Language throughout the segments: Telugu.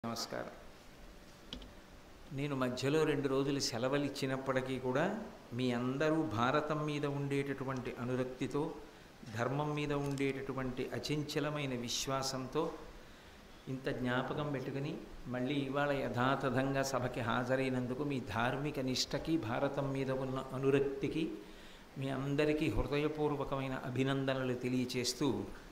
నమస్కారం నేను మధ్యలో రెండు రోజులు సెలవులు ఇచ్చినప్పటికీ కూడా మీ అందరూ భారతం మీద ఉండేటటువంటి అనురక్తితో ధర్మం మీద ఉండేటటువంటి అచంచలమైన విశ్వాసంతో ఇంత జ్ఞాపకం పెట్టుకుని మళ్ళీ ఇవాళ యథాతథంగా సభకి హాజరైనందుకు మీ ధార్మిక నిష్టకి భారతం మీద ఉన్న అనురక్తికి మీ అందరికీ హృదయపూర్వకమైన అభినందనలు తెలియచేస్తూ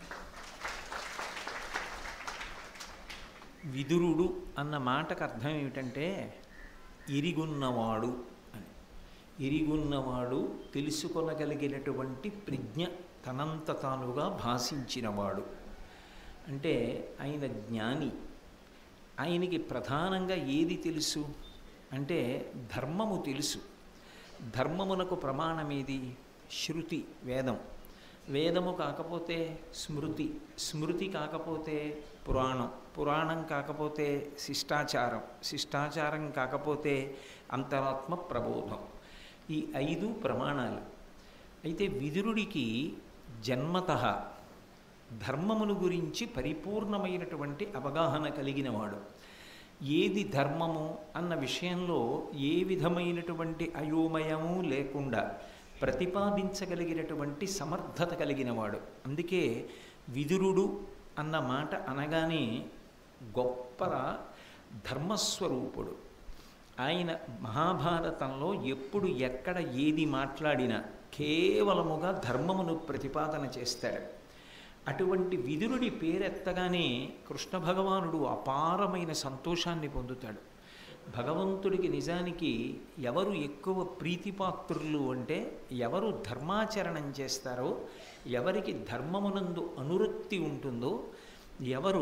విదురుడు అన్న మాటకు అర్థం ఏమిటంటే ఇరిగున్నవాడు అని ఇరిగున్నవాడు తెలుసుకొనగలిగినటువంటి ప్రజ్ఞ తనంత తానుగా భాషించినవాడు అంటే ఆయన జ్ఞాని ఆయనకి ప్రధానంగా ఏది తెలుసు అంటే ధర్మము తెలుసు ధర్మమునకు ప్రమాణమేది శృతి వేదం వేదము కాకపోతే స్మృతి స్మృతి కాకపోతే పురాణం పురాణం కాకపోతే శిష్టాచారం శిష్టాచారం కాకపోతే అంతరాత్మ ప్రబోధం ఈ ఐదు ప్రమాణాలు అయితే విదురుడికి జన్మత ధర్మమును గురించి పరిపూర్ణమైనటువంటి అవగాహన కలిగినవాడు ఏది ధర్మము అన్న విషయంలో ఏ విధమైనటువంటి అయోమయము లేకుండా ప్రతిపాదించగలిగినటువంటి సమర్థత కలిగినవాడు అందుకే విదురుడు అన్న మాట అనగానే గొప్ప ధర్మస్వరూపుడు ఆయన మహాభారతంలో ఎప్పుడు ఎక్కడ ఏది మాట్లాడినా కేవలముగా ధర్మమును ప్రతిపాదన చేస్తాడు అటువంటి విదురుడి పేరెత్తగానే కృష్ణ భగవానుడు అపారమైన సంతోషాన్ని పొందుతాడు భగవంతుడికి నిజానికి ఎవరు ఎక్కువ ప్రీతిపాత్రులు అంటే ఎవరు ధర్మాచరణం చేస్తారో ఎవరికి ధర్మమునందు అనురక్తి ఉంటుందో ఎవరు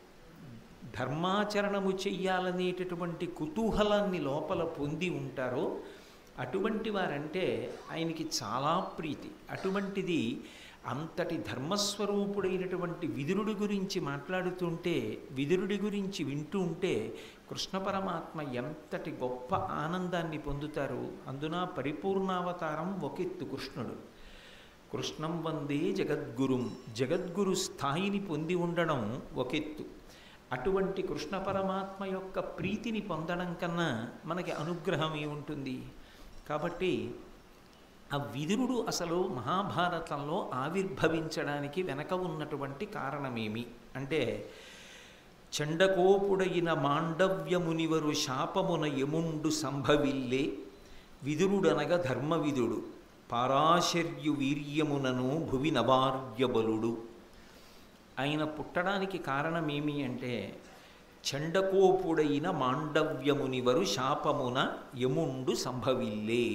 ధర్మాచరణము చెయ్యాలనేటటువంటి కుతూహలాన్ని లోపల పొంది ఉంటారో అటువంటి వారంటే ఆయనకి చాలా ప్రీతి అటువంటిది అంతటి ధర్మస్వరూపుడైనటువంటి విదురుడి గురించి మాట్లాడుతుంటే విదురుడి గురించి వింటూ ఉంటే కృష్ణ పరమాత్మ ఎంతటి గొప్ప ఆనందాన్ని పొందుతారు అందున పరిపూర్ణావతారం ఒకెత్తు కృష్ణుడు కృష్ణం వందే జగద్గురుం జగద్గురు స్థాయిని పొంది ఉండడం ఒకెత్తు అటువంటి కృష్ణ పరమాత్మ యొక్క ప్రీతిని పొందడం కన్నా మనకి అనుగ్రహం ఏముంటుంది కాబట్టి ఆ విదురుడు అసలు మహాభారతంలో ఆవిర్భవించడానికి వెనక ఉన్నటువంటి కారణమేమి అంటే చండకోపుడైన మాండవ్యమునివరు శాపమున యముండు సంభవిల్లే విదురుడనగ ధర్మవిదుడు పారాశర్యు వీర్యమునను భువి నవార్యబలుడు ఆయన పుట్టడానికి కారణమేమి అంటే చండకోపుడైన మాండవ్యమునివరు శాపమున యముండు సంభవిల్లే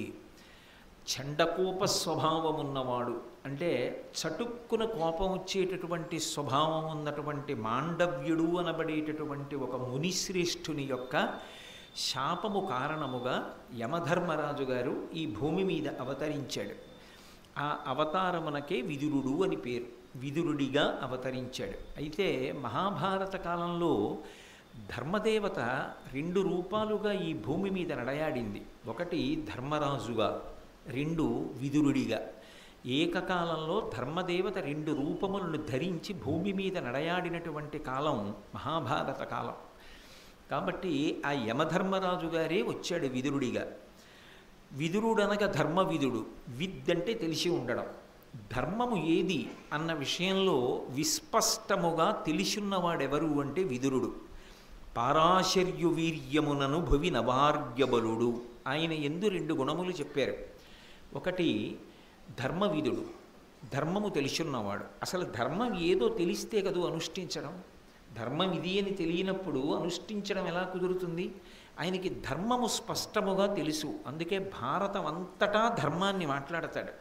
చండకోప స్వభావం ఉన్నవాడు అంటే చటుక్కున కోపం వచ్చేటటువంటి స్వభావం ఉన్నటువంటి మాండవ్యుడు అనబడేటటువంటి ఒక మునిశ్రేష్ఠుని యొక్క శాపము కారణముగా యమధర్మరాజు గారు ఈ భూమి మీద అవతరించాడు ఆ అవతారమునకే విదురుడు అని పేరు విదురుడిగా అవతరించాడు అయితే మహాభారత కాలంలో ధర్మదేవత రెండు రూపాలుగా ఈ భూమి మీద నడయాడింది ఒకటి ధర్మరాజుగా రెండు విదురుడిగా ఏకకాలంలో ధర్మదేవత రెండు రూపములను ధరించి భూమి మీద నడయాడినటువంటి కాలం మహాభారత కాలం కాబట్టి ఆ యమధర్మరాజు గారే వచ్చాడు విదురుడిగా విదురుడనగా ధర్మవిదుడు విద్ అంటే తెలిసి ఉండడం ధర్మము ఏది అన్న విషయంలో విస్పష్టముగా తెలిసిన్నవాడెవరు అంటే విదురుడు పారాశర్యు వీర్యమునను భువి నవార్యబలుడు ఆయన ఎందు రెండు గుణములు చెప్పారు ఒకటి ధర్మవిధుడు ధర్మము తెలుసున్నవాడు అసలు ధర్మం ఏదో తెలిస్తే కదూ అనుష్ఠించడం ధర్మం ఇది అని తెలియనప్పుడు అనుష్ఠించడం ఎలా కుదురుతుంది ఆయనకి ధర్మము స్పష్టముగా తెలుసు అందుకే భారతం అంతటా ధర్మాన్ని మాట్లాడతాడు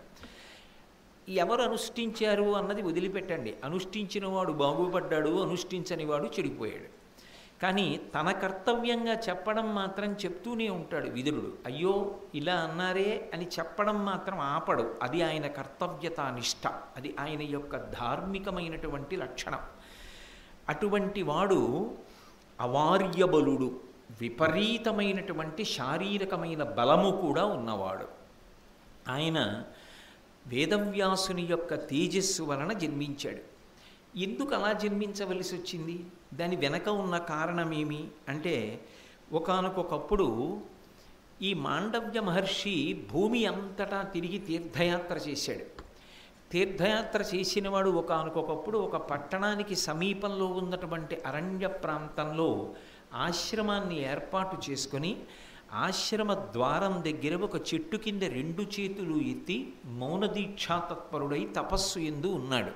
ఎవరు అనుష్ఠించారు అన్నది వదిలిపెట్టండి అనుష్ఠించిన వాడు బాగుపడ్డాడు అనుష్ఠించని వాడు చెడిపోయాడు కానీ తన కర్తవ్యంగా చెప్పడం మాత్రం చెప్తూనే ఉంటాడు విదురుడు అయ్యో ఇలా అన్నారే అని చెప్పడం మాత్రం ఆపడు అది ఆయన కర్తవ్యత నిష్ట అది ఆయన యొక్క ధార్మికమైనటువంటి లక్షణం అటువంటి వాడు అవార్యబలుడు విపరీతమైనటువంటి శారీరకమైన బలము కూడా ఉన్నవాడు ఆయన వేదవ్యాసుని యొక్క తేజస్సు వలన జన్మించాడు ఎందుకు అలా జన్మించవలసి వచ్చింది దాని వెనక ఉన్న కారణమేమి అంటే ఒకానొకప్పుడు ఈ మాండవ్య మహర్షి భూమి అంతటా తిరిగి తీర్థయాత్ర చేశాడు తీర్థయాత్ర చేసినవాడు ఒకానొకప్పుడు ఒక పట్టణానికి సమీపంలో ఉన్నటువంటి అరణ్య ప్రాంతంలో ఆశ్రమాన్ని ఏర్పాటు చేసుకొని ఆశ్రమ ద్వారం దగ్గర ఒక చెట్టు కింద రెండు చేతులు ఎత్తి మౌన దీక్షాతత్పరుడై తపస్సు ఎందు ఉన్నాడు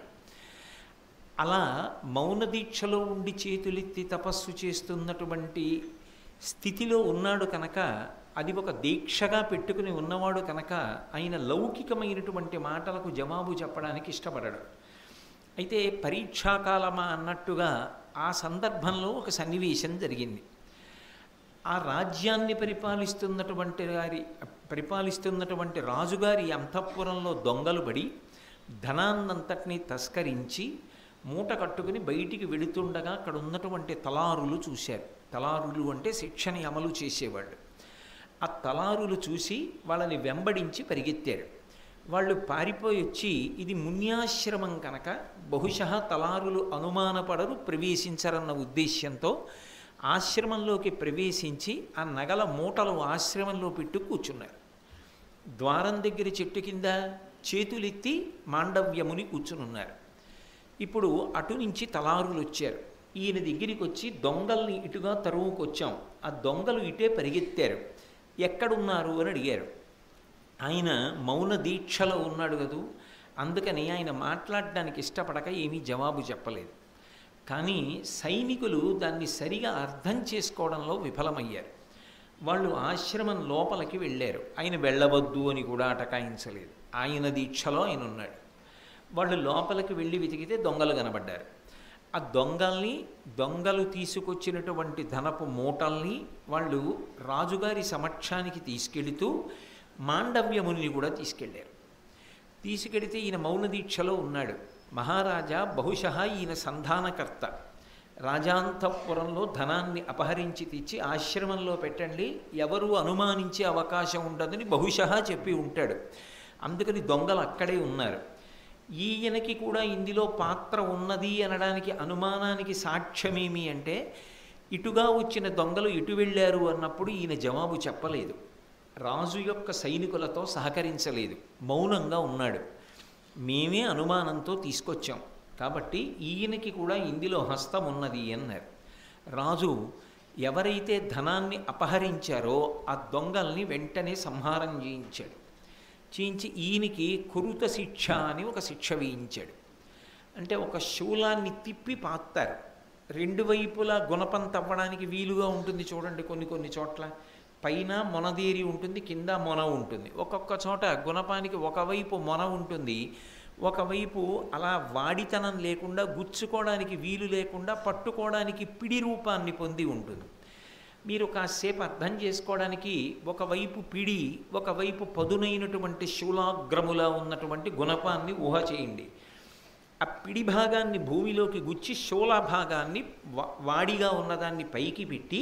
అలా మౌన దీక్షలో ఉండి చేతులెత్తి తపస్సు చేస్తున్నటువంటి స్థితిలో ఉన్నాడు కనుక అది ఒక దీక్షగా పెట్టుకుని ఉన్నవాడు కనుక ఆయన లౌకికమైనటువంటి మాటలకు జవాబు చెప్పడానికి ఇష్టపడడు అయితే పరీక్షాకాలమా అన్నట్టుగా ఆ సందర్భంలో ఒక సన్నివేశం జరిగింది ఆ రాజ్యాన్ని పరిపాలిస్తున్నటువంటి గారి పరిపాలిస్తున్నటువంటి రాజుగారి అంతఃపురంలో దొంగలు పడి ధనాన్నంతటినీ తస్కరించి మూట కట్టుకుని బయటికి వెళుతుండగా అక్కడ ఉన్నటువంటి తలారులు చూశారు తలారులు అంటే శిక్షని అమలు చేసేవాళ్ళు ఆ తలారులు చూసి వాళ్ళని వెంబడించి పరిగెత్తారు వాళ్ళు పారిపోయి వచ్చి ఇది మున్యాశ్రమం కనుక బహుశः తలారులు అనుమానపడరు ప్రవేశించరన్న ఉద్దేశ్యంతో ఆశ్రమంలోకి ప్రవేశించి ఆ నగల మూటలు ఆశ్రమంలో పెట్టు కూర్చున్నారు ద్వారం దగ్గర చెట్టు కింద చేతులెత్తి మాండవ్యముని కూర్చునున్నారు ఇప్పుడు అటు నుంచి తలారులు వచ్చారు ఈయన దగ్గరికి వచ్చి దొంగల్ని ఇటుగా తరువుకొచ్చాం ఆ దొంగలు ఇటే పరిగెత్తారు ఎక్కడున్నారు అని అడిగారు ఆయన మౌన దీక్షలో ఉన్నాడు కదూ అందుకని ఆయన మాట్లాడడానికి ఇష్టపడక ఏమీ జవాబు చెప్పలేదు కానీ సైనికులు దాన్ని సరిగా అర్థం చేసుకోవడంలో విఫలమయ్యారు వాళ్ళు ఆశ్రమం లోపలికి వెళ్ళారు ఆయన వెళ్ళవద్దు అని కూడా అటకాయించలేదు ఆయన దీక్షలో ఆయన ఉన్నాడు వాళ్ళు లోపలికి వెళ్ళి వెతికితే దొంగలు కనబడ్డారు ఆ దొంగల్ని దొంగలు తీసుకొచ్చినటువంటి ధనపు మూటల్ని వాళ్ళు రాజుగారి సమక్షానికి తీసుకెళుతూ మాండవ్యముని కూడా తీసుకెళ్ళారు తీసుకెడితే ఈయన మౌన దీక్షలో ఉన్నాడు మహారాజా బహుశः ఈయన సంధానకర్త రాజాంతఃపురంలో ధనాన్ని అపహరించి తెచ్చి ఆశ్రమంలో పెట్టండి ఎవరు అనుమానించే అవకాశం ఉండదని బహుశः చెప్పి ఉంటాడు అందుకని దొంగలు అక్కడే ఉన్నారు ఈయనకి కూడా ఇందులో పాత్ర ఉన్నది అనడానికి అనుమానానికి సాక్ష్యమేమి అంటే ఇటుగా వచ్చిన దొంగలు ఇటు వెళ్ళారు అన్నప్పుడు ఈయన జవాబు చెప్పలేదు రాజు యొక్క సైనికులతో సహకరించలేదు మౌనంగా ఉన్నాడు మేమే అనుమానంతో తీసుకొచ్చాం కాబట్టి ఈయనకి కూడా ఇందులో హస్తం ఉన్నది అన్నారు రాజు ఎవరైతే ధనాన్ని అపహరించారో ఆ దొంగల్ని వెంటనే సంహారం చేయించాడు చేయించి ఈయనకి కురుత శిక్ష అని ఒక శిక్ష వేయించాడు అంటే ఒక శూలాన్ని తిప్పి పాతారు రెండు వైపులా గుణపం తవ్వడానికి వీలుగా ఉంటుంది చూడండి కొన్ని కొన్ని చోట్ల పైన మొనదేరి ఉంటుంది కింద మొన ఉంటుంది ఒక్కొక్క చోట గుణపానికి ఒకవైపు మొన ఉంటుంది ఒకవైపు అలా వాడితనం లేకుండా గుచ్చుకోవడానికి వీలు లేకుండా పట్టుకోవడానికి పిడి రూపాన్ని పొంది ఉంటుంది మీరు కాసేపు అర్థం చేసుకోవడానికి ఒకవైపు పిడి ఒకవైపు పదునైనటువంటి శూలాగ్రములా ఉన్నటువంటి గుణపాన్ని ఊహ చేయండి ఆ పిడి భాగాన్ని భూమిలోకి గుచ్చి శూల భాగాన్ని వా- వాడిగా ఉన్నదాన్ని పైకి పెట్టి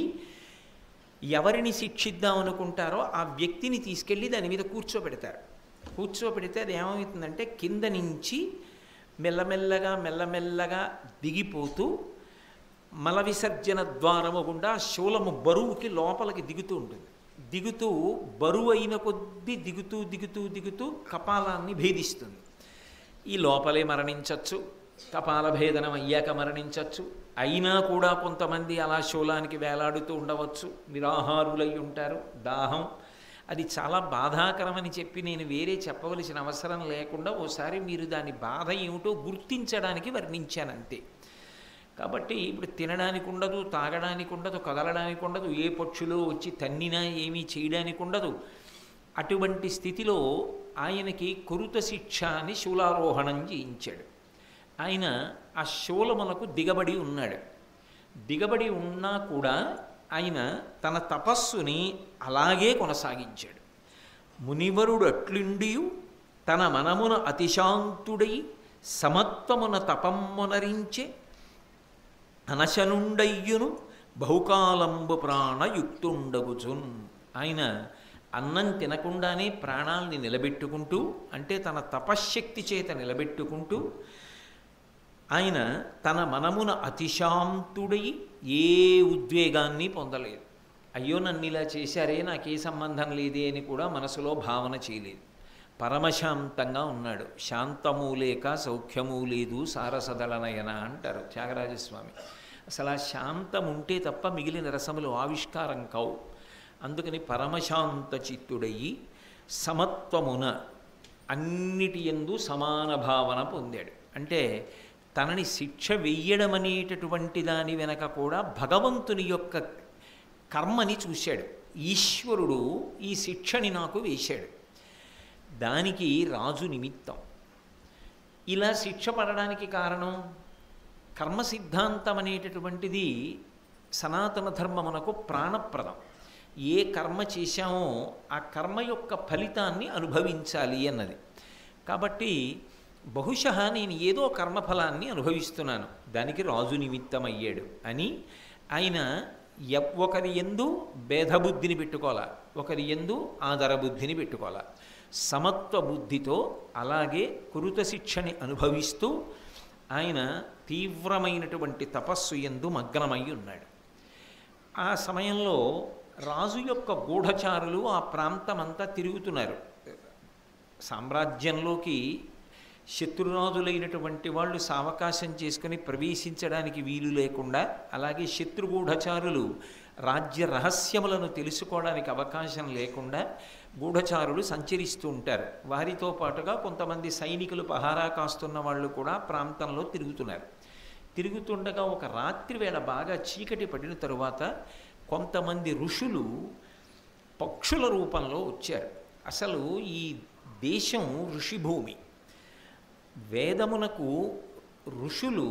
ఎవరిని శిక్షిద్దాం అనుకుంటారో ఆ వ్యక్తిని తీసుకెళ్ళి దాని మీద కూర్చోబెడతారు కూర్చోబెడితే అది ఏమవుతుందంటే కింద నుంచి మెల్లమెల్లగా మెల్లమెల్లగా దిగిపోతూ మల విసర్జన ద్వారము గుండా శూలము బరువుకి లోపలికి దిగుతూ ఉంటుంది దిగుతూ బరువు అయిన కొద్దీ దిగుతూ దిగుతూ దిగుతూ కపాలాన్ని భేదిస్తుంది ఈ లోపలే మరణించవచ్చు కపాల భేదనం అయ్యాక మరణించవచ్చు అయినా కూడా కొంతమంది అలా శూలానికి వేలాడుతూ ఉండవచ్చు నిరాహారులై ఉంటారు దాహం అది చాలా బాధాకరమని చెప్పి నేను వేరే చెప్పవలసిన అవసరం లేకుండా ఓసారి మీరు దాని బాధ ఏమిటో గుర్తించడానికి వర్ణించానంతే కాబట్టి ఇప్పుడు తినడానికి ఉండదు తాగడానికి ఉండదు కదలడానికి ఉండదు ఏ పక్షులు వచ్చి తన్నినా ఏమీ చేయడానికి ఉండదు అటువంటి స్థితిలో ఆయనకి కురుత శిక్ష అని శూలారోహణం చేయించాడు ఆయన ఆ శూలములకు దిగబడి ఉన్నాడు దిగబడి ఉన్నా కూడా ఆయన తన తపస్సుని అలాగే కొనసాగించాడు మునివరుడు అట్లుండియు తన మనమున అతిశాంతుడై సమత్వమున తపమ్మునరించే అనశనుండయ్యును బహుకాలంబు ప్రాణయుక్తుండగుచున్ ఆయన అన్నం తినకుండానే ప్రాణాల్ని నిలబెట్టుకుంటూ అంటే తన తపశ్శక్తి చేత నిలబెట్టుకుంటూ ఆయన తన మనమున అతిశాంతుడై ఏ ఉద్వేగాన్ని పొందలేదు అయ్యో నన్ను ఇలా చేశారే నాకే సంబంధం లేదే అని కూడా మనసులో భావన చేయలేదు పరమశాంతంగా ఉన్నాడు శాంతము లేక సౌఖ్యము లేదు సారసదళనయన అంటారు త్యాగరాజస్వామి అసలు ఆ శాంతం ఉంటే తప్ప మిగిలిన రసములు ఆవిష్కారం కావు అందుకని పరమశాంత చిత్తుడయి సమత్వమున అన్నిటి ఎందు సమాన భావన పొందాడు అంటే తనని శిక్ష వెయ్యడం అనేటటువంటి దాని వెనక కూడా భగవంతుని యొక్క కర్మని చూశాడు ఈశ్వరుడు ఈ శిక్షని నాకు వేశాడు దానికి రాజు నిమిత్తం ఇలా శిక్ష పడడానికి కారణం కర్మ సిద్ధాంతం అనేటటువంటిది సనాతన ధర్మమునకు ప్రాణప్రదం ఏ కర్మ చేశామో ఆ కర్మ యొక్క ఫలితాన్ని అనుభవించాలి అన్నది కాబట్టి బహుశ నేను ఏదో కర్మఫలాన్ని అనుభవిస్తున్నాను దానికి రాజు నిమిత్తమయ్యాడు అని ఆయన ఎవ్- ఒకరి ఎందు భేదబుద్ధిని పెట్టుకోవాలా ఒకరి ఎందు ఆదరబుద్ధిని పెట్టుకోవాలా సమత్వ బుద్ధితో అలాగే కురుత శిక్షని అనుభవిస్తూ ఆయన తీవ్రమైనటువంటి తపస్సు ఎందు మగ్నమై ఉన్నాడు ఆ సమయంలో రాజు యొక్క గూఢచారులు ఆ ప్రాంతమంతా తిరుగుతున్నారు సామ్రాజ్యంలోకి శత్రురాజులైనటువంటి వాళ్ళు సావకాశం చేసుకుని ప్రవేశించడానికి వీలు లేకుండా అలాగే శత్రుగూఢచారులు రాజ్య రహస్యములను తెలుసుకోవడానికి అవకాశం లేకుండా గూఢచారులు సంచరిస్తూ ఉంటారు వారితో పాటుగా కొంతమంది సైనికులు పహారా కాస్తున్న వాళ్ళు కూడా ప్రాంతంలో తిరుగుతున్నారు తిరుగుతుండగా ఒక రాత్రి వేళ బాగా చీకటి పడిన తరువాత కొంతమంది ఋషులు పక్షుల రూపంలో వచ్చారు అసలు ఈ దేశం ఋషిభూమి వేదమునకు ఋషులు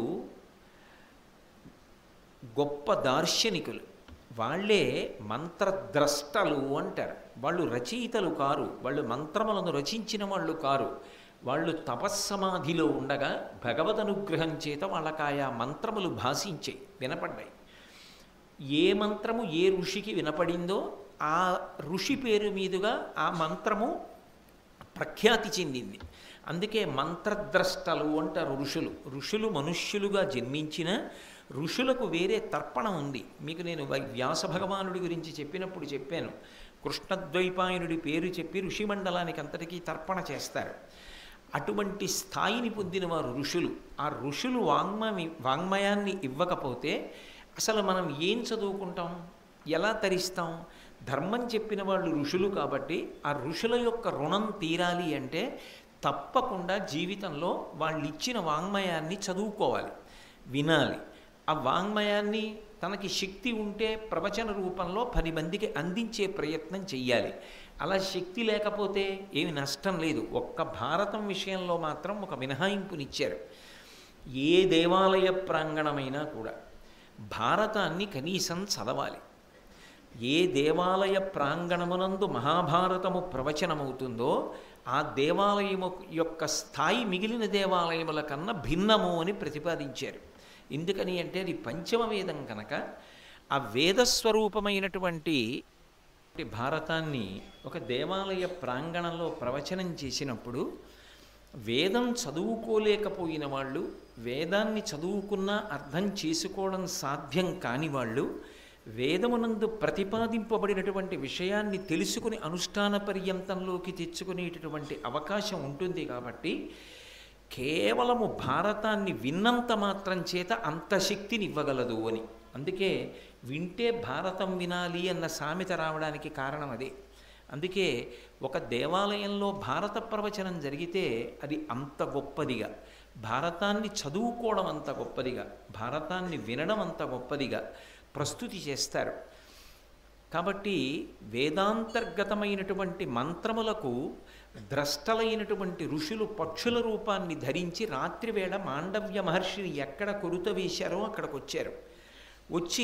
గొప్ప దార్శనికులు వాళ్ళే మంత్రద్రష్టలు అంటారు వాళ్ళు రచయితలు కారు వాళ్ళు మంత్రములను రచించిన వాళ్ళు కారు వాళ్ళు తపస్సమాధిలో ఉండగా భగవద్ అనుగ్రహం చేత వాళ్ళకి ఆయా మంత్రములు భాషించాయి వినపడ్డాయి ఏ మంత్రము ఏ ఋషికి వినపడిందో ఆ ఋషి పేరు మీదుగా ఆ మంత్రము ప్రఖ్యాతి చెందింది అందుకే మంత్రద్రష్టలు అంటారు ఋషులు ఋషులు మనుష్యులుగా జన్మించిన ఋషులకు వేరే తర్పణం ఉంది మీకు నేను వై- వ్యాస భగవానుడి గురించి చెప్పినప్పుడు చెప్పాను కృష్ణద్వైపాయనుడి పేరు చెప్పి ఋషి మండలానికి అంతటికీ తర్పణ చేస్తారు అటువంటి స్థాయిని పొందిన వారు ఋషులు ఆ ఋషులు వాంగ్మమి వాంగ్మయాన్ని ఇవ్వకపోతే అసలు మనం ఏం చదువుకుంటాం ఎలా తరిస్తాం ధర్మం చెప్పిన వాళ్ళు ఋషులు కాబట్టి ఆ ఋషుల యొక్క రుణం తీరాలి అంటే తప్పకుండా జీవితంలో వాళ్ళు ఇచ్చిన వాంగ్మయాన్ని చదువుకోవాలి వినాలి ఆ వాంగ్మయాన్ని తనకి శక్తి ఉంటే ప్రవచన రూపంలో పది మందికి అందించే ప్రయత్నం చెయ్యాలి అలా శక్తి లేకపోతే ఏమి నష్టం లేదు ఒక్క భారతం విషయంలో మాత్రం ఒక మినహాయింపునిచ్చారు ఏ దేవాలయ ప్రాంగణమైనా కూడా భారతాన్ని కనీసం చదవాలి ఏ దేవాలయ ప్రాంగణమునందు మహాభారతము ప్రవచనమవుతుందో ఆ దేవాలయము యొక్క స్థాయి మిగిలిన దేవాలయముల కన్నా భిన్నము అని ప్రతిపాదించారు ఎందుకని అంటే అది పంచమ వేదం కనుక ఆ వేదస్వరూపమైనటువంటి భారతాన్ని ఒక దేవాలయ ప్రాంగణంలో ప్రవచనం చేసినప్పుడు వేదం చదువుకోలేకపోయిన వాళ్ళు వేదాన్ని చదువుకున్నా అర్థం చేసుకోవడం సాధ్యం కాని వాళ్ళు వేదమునందు ప్రతిపాదింపబడినటువంటి విషయాన్ని తెలుసుకుని అనుష్ఠాన పర్యంతంలోకి తెచ్చుకునేటటువంటి అవకాశం ఉంటుంది కాబట్టి కేవలము భారతాన్ని విన్నంత మాత్రం చేత అంత శక్తిని ఇవ్వగలదు అని అందుకే వింటే భారతం వినాలి అన్న సామెత రావడానికి కారణం అదే అందుకే ఒక దేవాలయంలో భారత ప్రవచనం జరిగితే అది అంత గొప్పదిగా భారతాన్ని చదువుకోవడం అంత గొప్పదిగా భారతాన్ని వినడం అంత గొప్పదిగా ప్రస్తుతి చేస్తారు కాబట్టి వేదాంతర్గతమైనటువంటి మంత్రములకు ద్రష్టలైనటువంటి ఋషులు పక్షుల రూపాన్ని ధరించి రాత్రివేళ మాండవ్య మహర్షిని ఎక్కడ కొరుత వేశారో అక్కడికి వచ్చారు వచ్చి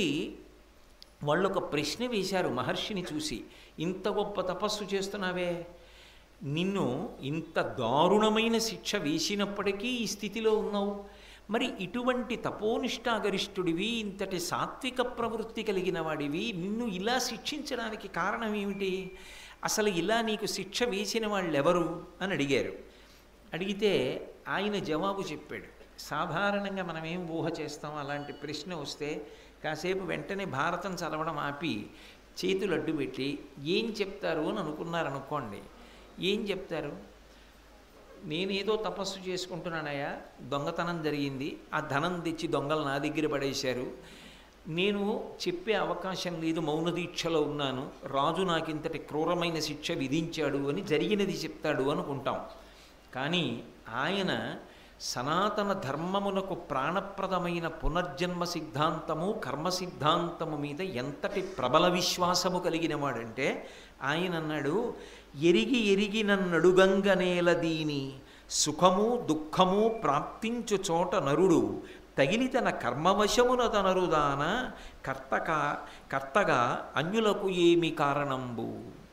వాళ్ళు ఒక ప్రశ్న వేశారు మహర్షిని చూసి ఇంత గొప్ప తపస్సు చేస్తున్నావే నిన్ను ఇంత దారుణమైన శిక్ష వేసినప్పటికీ ఈ స్థితిలో ఉన్నావు మరి ఇటువంటి తపోనిష్టాగరిష్ఠుడివి ఇంతటి సాత్విక ప్రవృత్తి కలిగిన వాడివి నిన్ను ఇలా శిక్షించడానికి కారణం ఏమిటి అసలు ఇలా నీకు శిక్ష వేసిన వాళ్ళు ఎవరు అని అడిగారు అడిగితే ఆయన జవాబు చెప్పాడు సాధారణంగా మనం ఏం ఊహ చేస్తాం అలాంటి ప్రశ్న వస్తే కాసేపు వెంటనే భారతం చదవడం ఆపి చేతులు అడ్డు పెట్టి ఏం చెప్తారు అని అనుకున్నారనుకోండి ఏం చెప్తారు నేనేదో తపస్సు చేసుకుంటున్నానయ్యా దొంగతనం జరిగింది ఆ ధనం తెచ్చి దొంగలు నా దగ్గర పడేశారు నేను చెప్పే అవకాశం లేదు మౌన దీక్షలో ఉన్నాను రాజు నాకు ఇంతటి క్రూరమైన శిక్ష విధించాడు అని జరిగినది చెప్తాడు అనుకుంటాం కానీ ఆయన సనాతన ధర్మమునకు ప్రాణప్రదమైన పునర్జన్మ సిద్ధాంతము కర్మ సిద్ధాంతము మీద ఎంతటి ప్రబల విశ్వాసము కలిగిన వాడంటే ఆయన అన్నాడు ఎరిగి ఎరిగి నన్నడుగంగనేల దీని సుఖము దుఃఖము ప్రాప్తించు చోట నరుడు తగిలి తన కర్మవశమున తనరుదాన కర్తక కర్తగా అన్యులకు ఏమి కారణంబు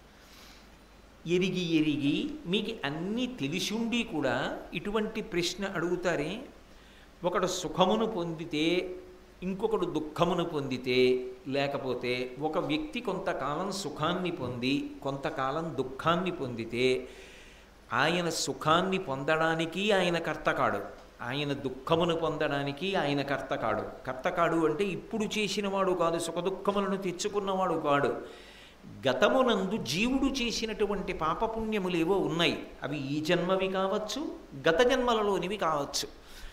ఎరిగి ఎరిగి మీకు అన్నీ తెలిసుండి కూడా ఇటువంటి ప్రశ్న అడుగుతారే ఒకడు సుఖమును పొందితే ఇంకొకడు దుఃఖమును పొందితే లేకపోతే ఒక వ్యక్తి కొంతకాలం సుఖాన్ని పొంది కొంతకాలం దుఃఖాన్ని పొందితే ఆయన సుఖాన్ని పొందడానికి ఆయన కర్తకాడు ఆయన దుఃఖమును పొందడానికి ఆయన కర్తకాడు కర్తకాడు అంటే ఇప్పుడు చేసినవాడు కాదు సుఖ దుఃఖములను తెచ్చుకున్నవాడు కాడు గతమునందు జీవుడు చేసినటువంటి పాపపుణ్యములేవో ఉన్నాయి అవి ఈ జన్మవి కావచ్చు గత జన్మలలోనివి కావచ్చు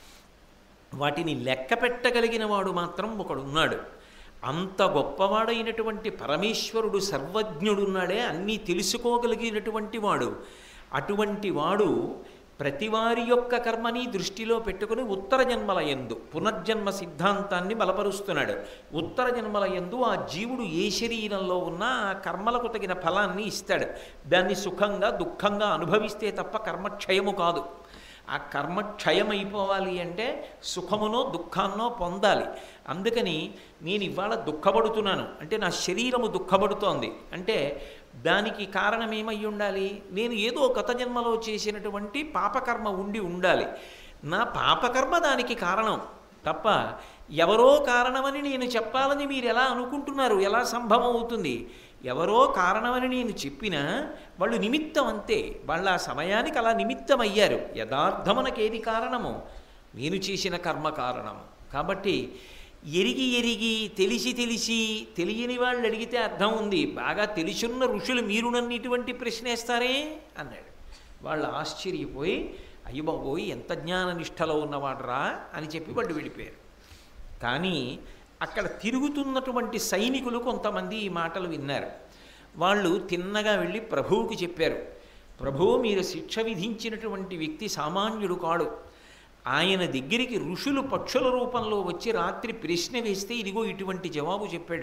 వాటిని లెక్క పెట్టగలిగిన వాడు మాత్రం ఒకడున్నాడు అంత గొప్పవాడైనటువంటి పరమేశ్వరుడు సర్వజ్ఞుడున్నాడే అన్నీ తెలుసుకోగలిగినటువంటి వాడు అటువంటి వాడు ప్రతివారి యొక్క కర్మని దృష్టిలో పెట్టుకుని ఉత్తర జన్మల ఎందు పునర్జన్మ సిద్ధాంతాన్ని బలపరుస్తున్నాడు ఉత్తర జన్మల ఎందు ఆ జీవుడు ఏ శరీరంలో ఉన్నా ఆ కర్మలకు తగిన ఫలాన్ని ఇస్తాడు దాన్ని సుఖంగా దుఃఖంగా అనుభవిస్తే తప్ప కర్మక్షయము కాదు ఆ కర్మ క్షయమైపోవాలి అంటే సుఖమునో దుఃఖాన్నో పొందాలి అందుకని నేను ఇవాళ దుఃఖపడుతున్నాను అంటే నా శరీరము దుఃఖపడుతోంది అంటే దానికి కారణం ఏమై ఉండాలి నేను ఏదో గత జన్మలో చేసినటువంటి పాపకర్మ ఉండి ఉండాలి నా పాపకర్మ దానికి కారణం తప్ప ఎవరో కారణమని నేను చెప్పాలని మీరు ఎలా అనుకుంటున్నారు ఎలా సంభవం అవుతుంది ఎవరో కారణమని నేను చెప్పినా వాళ్ళు నిమిత్తం అంతే వాళ్ళ ఆ సమయానికి అలా నిమిత్తం అయ్యారు యథార్థమునకేది కారణము నేను చేసిన కర్మ కారణము కాబట్టి ఎరిగి ఎరిగి తెలిసి తెలిసి తెలియని వాళ్ళు అడిగితే అర్థం ఉంది బాగా తెలిసున్న ఋషులు మీరు నన్ను ఇటువంటి ప్రశ్నేస్తారే అన్నాడు వాళ్ళు ఆశ్చర్యపోయి అయ్య బాబోయ్ ఎంత జ్ఞాననిష్టలో ఉన్నవాడరా అని చెప్పి వాళ్ళు వెళ్ళిపోయారు కానీ అక్కడ తిరుగుతున్నటువంటి సైనికులు కొంతమంది ఈ మాటలు విన్నారు వాళ్ళు తిన్నగా వెళ్ళి ప్రభువుకి చెప్పారు ప్రభువు మీరు శిక్ష విధించినటువంటి వ్యక్తి సామాన్యుడు కాడు ఆయన దగ్గరికి ఋషులు పక్షుల రూపంలో వచ్చి రాత్రి ప్రశ్న వేస్తే ఇదిగో ఇటువంటి జవాబు చెప్పాడు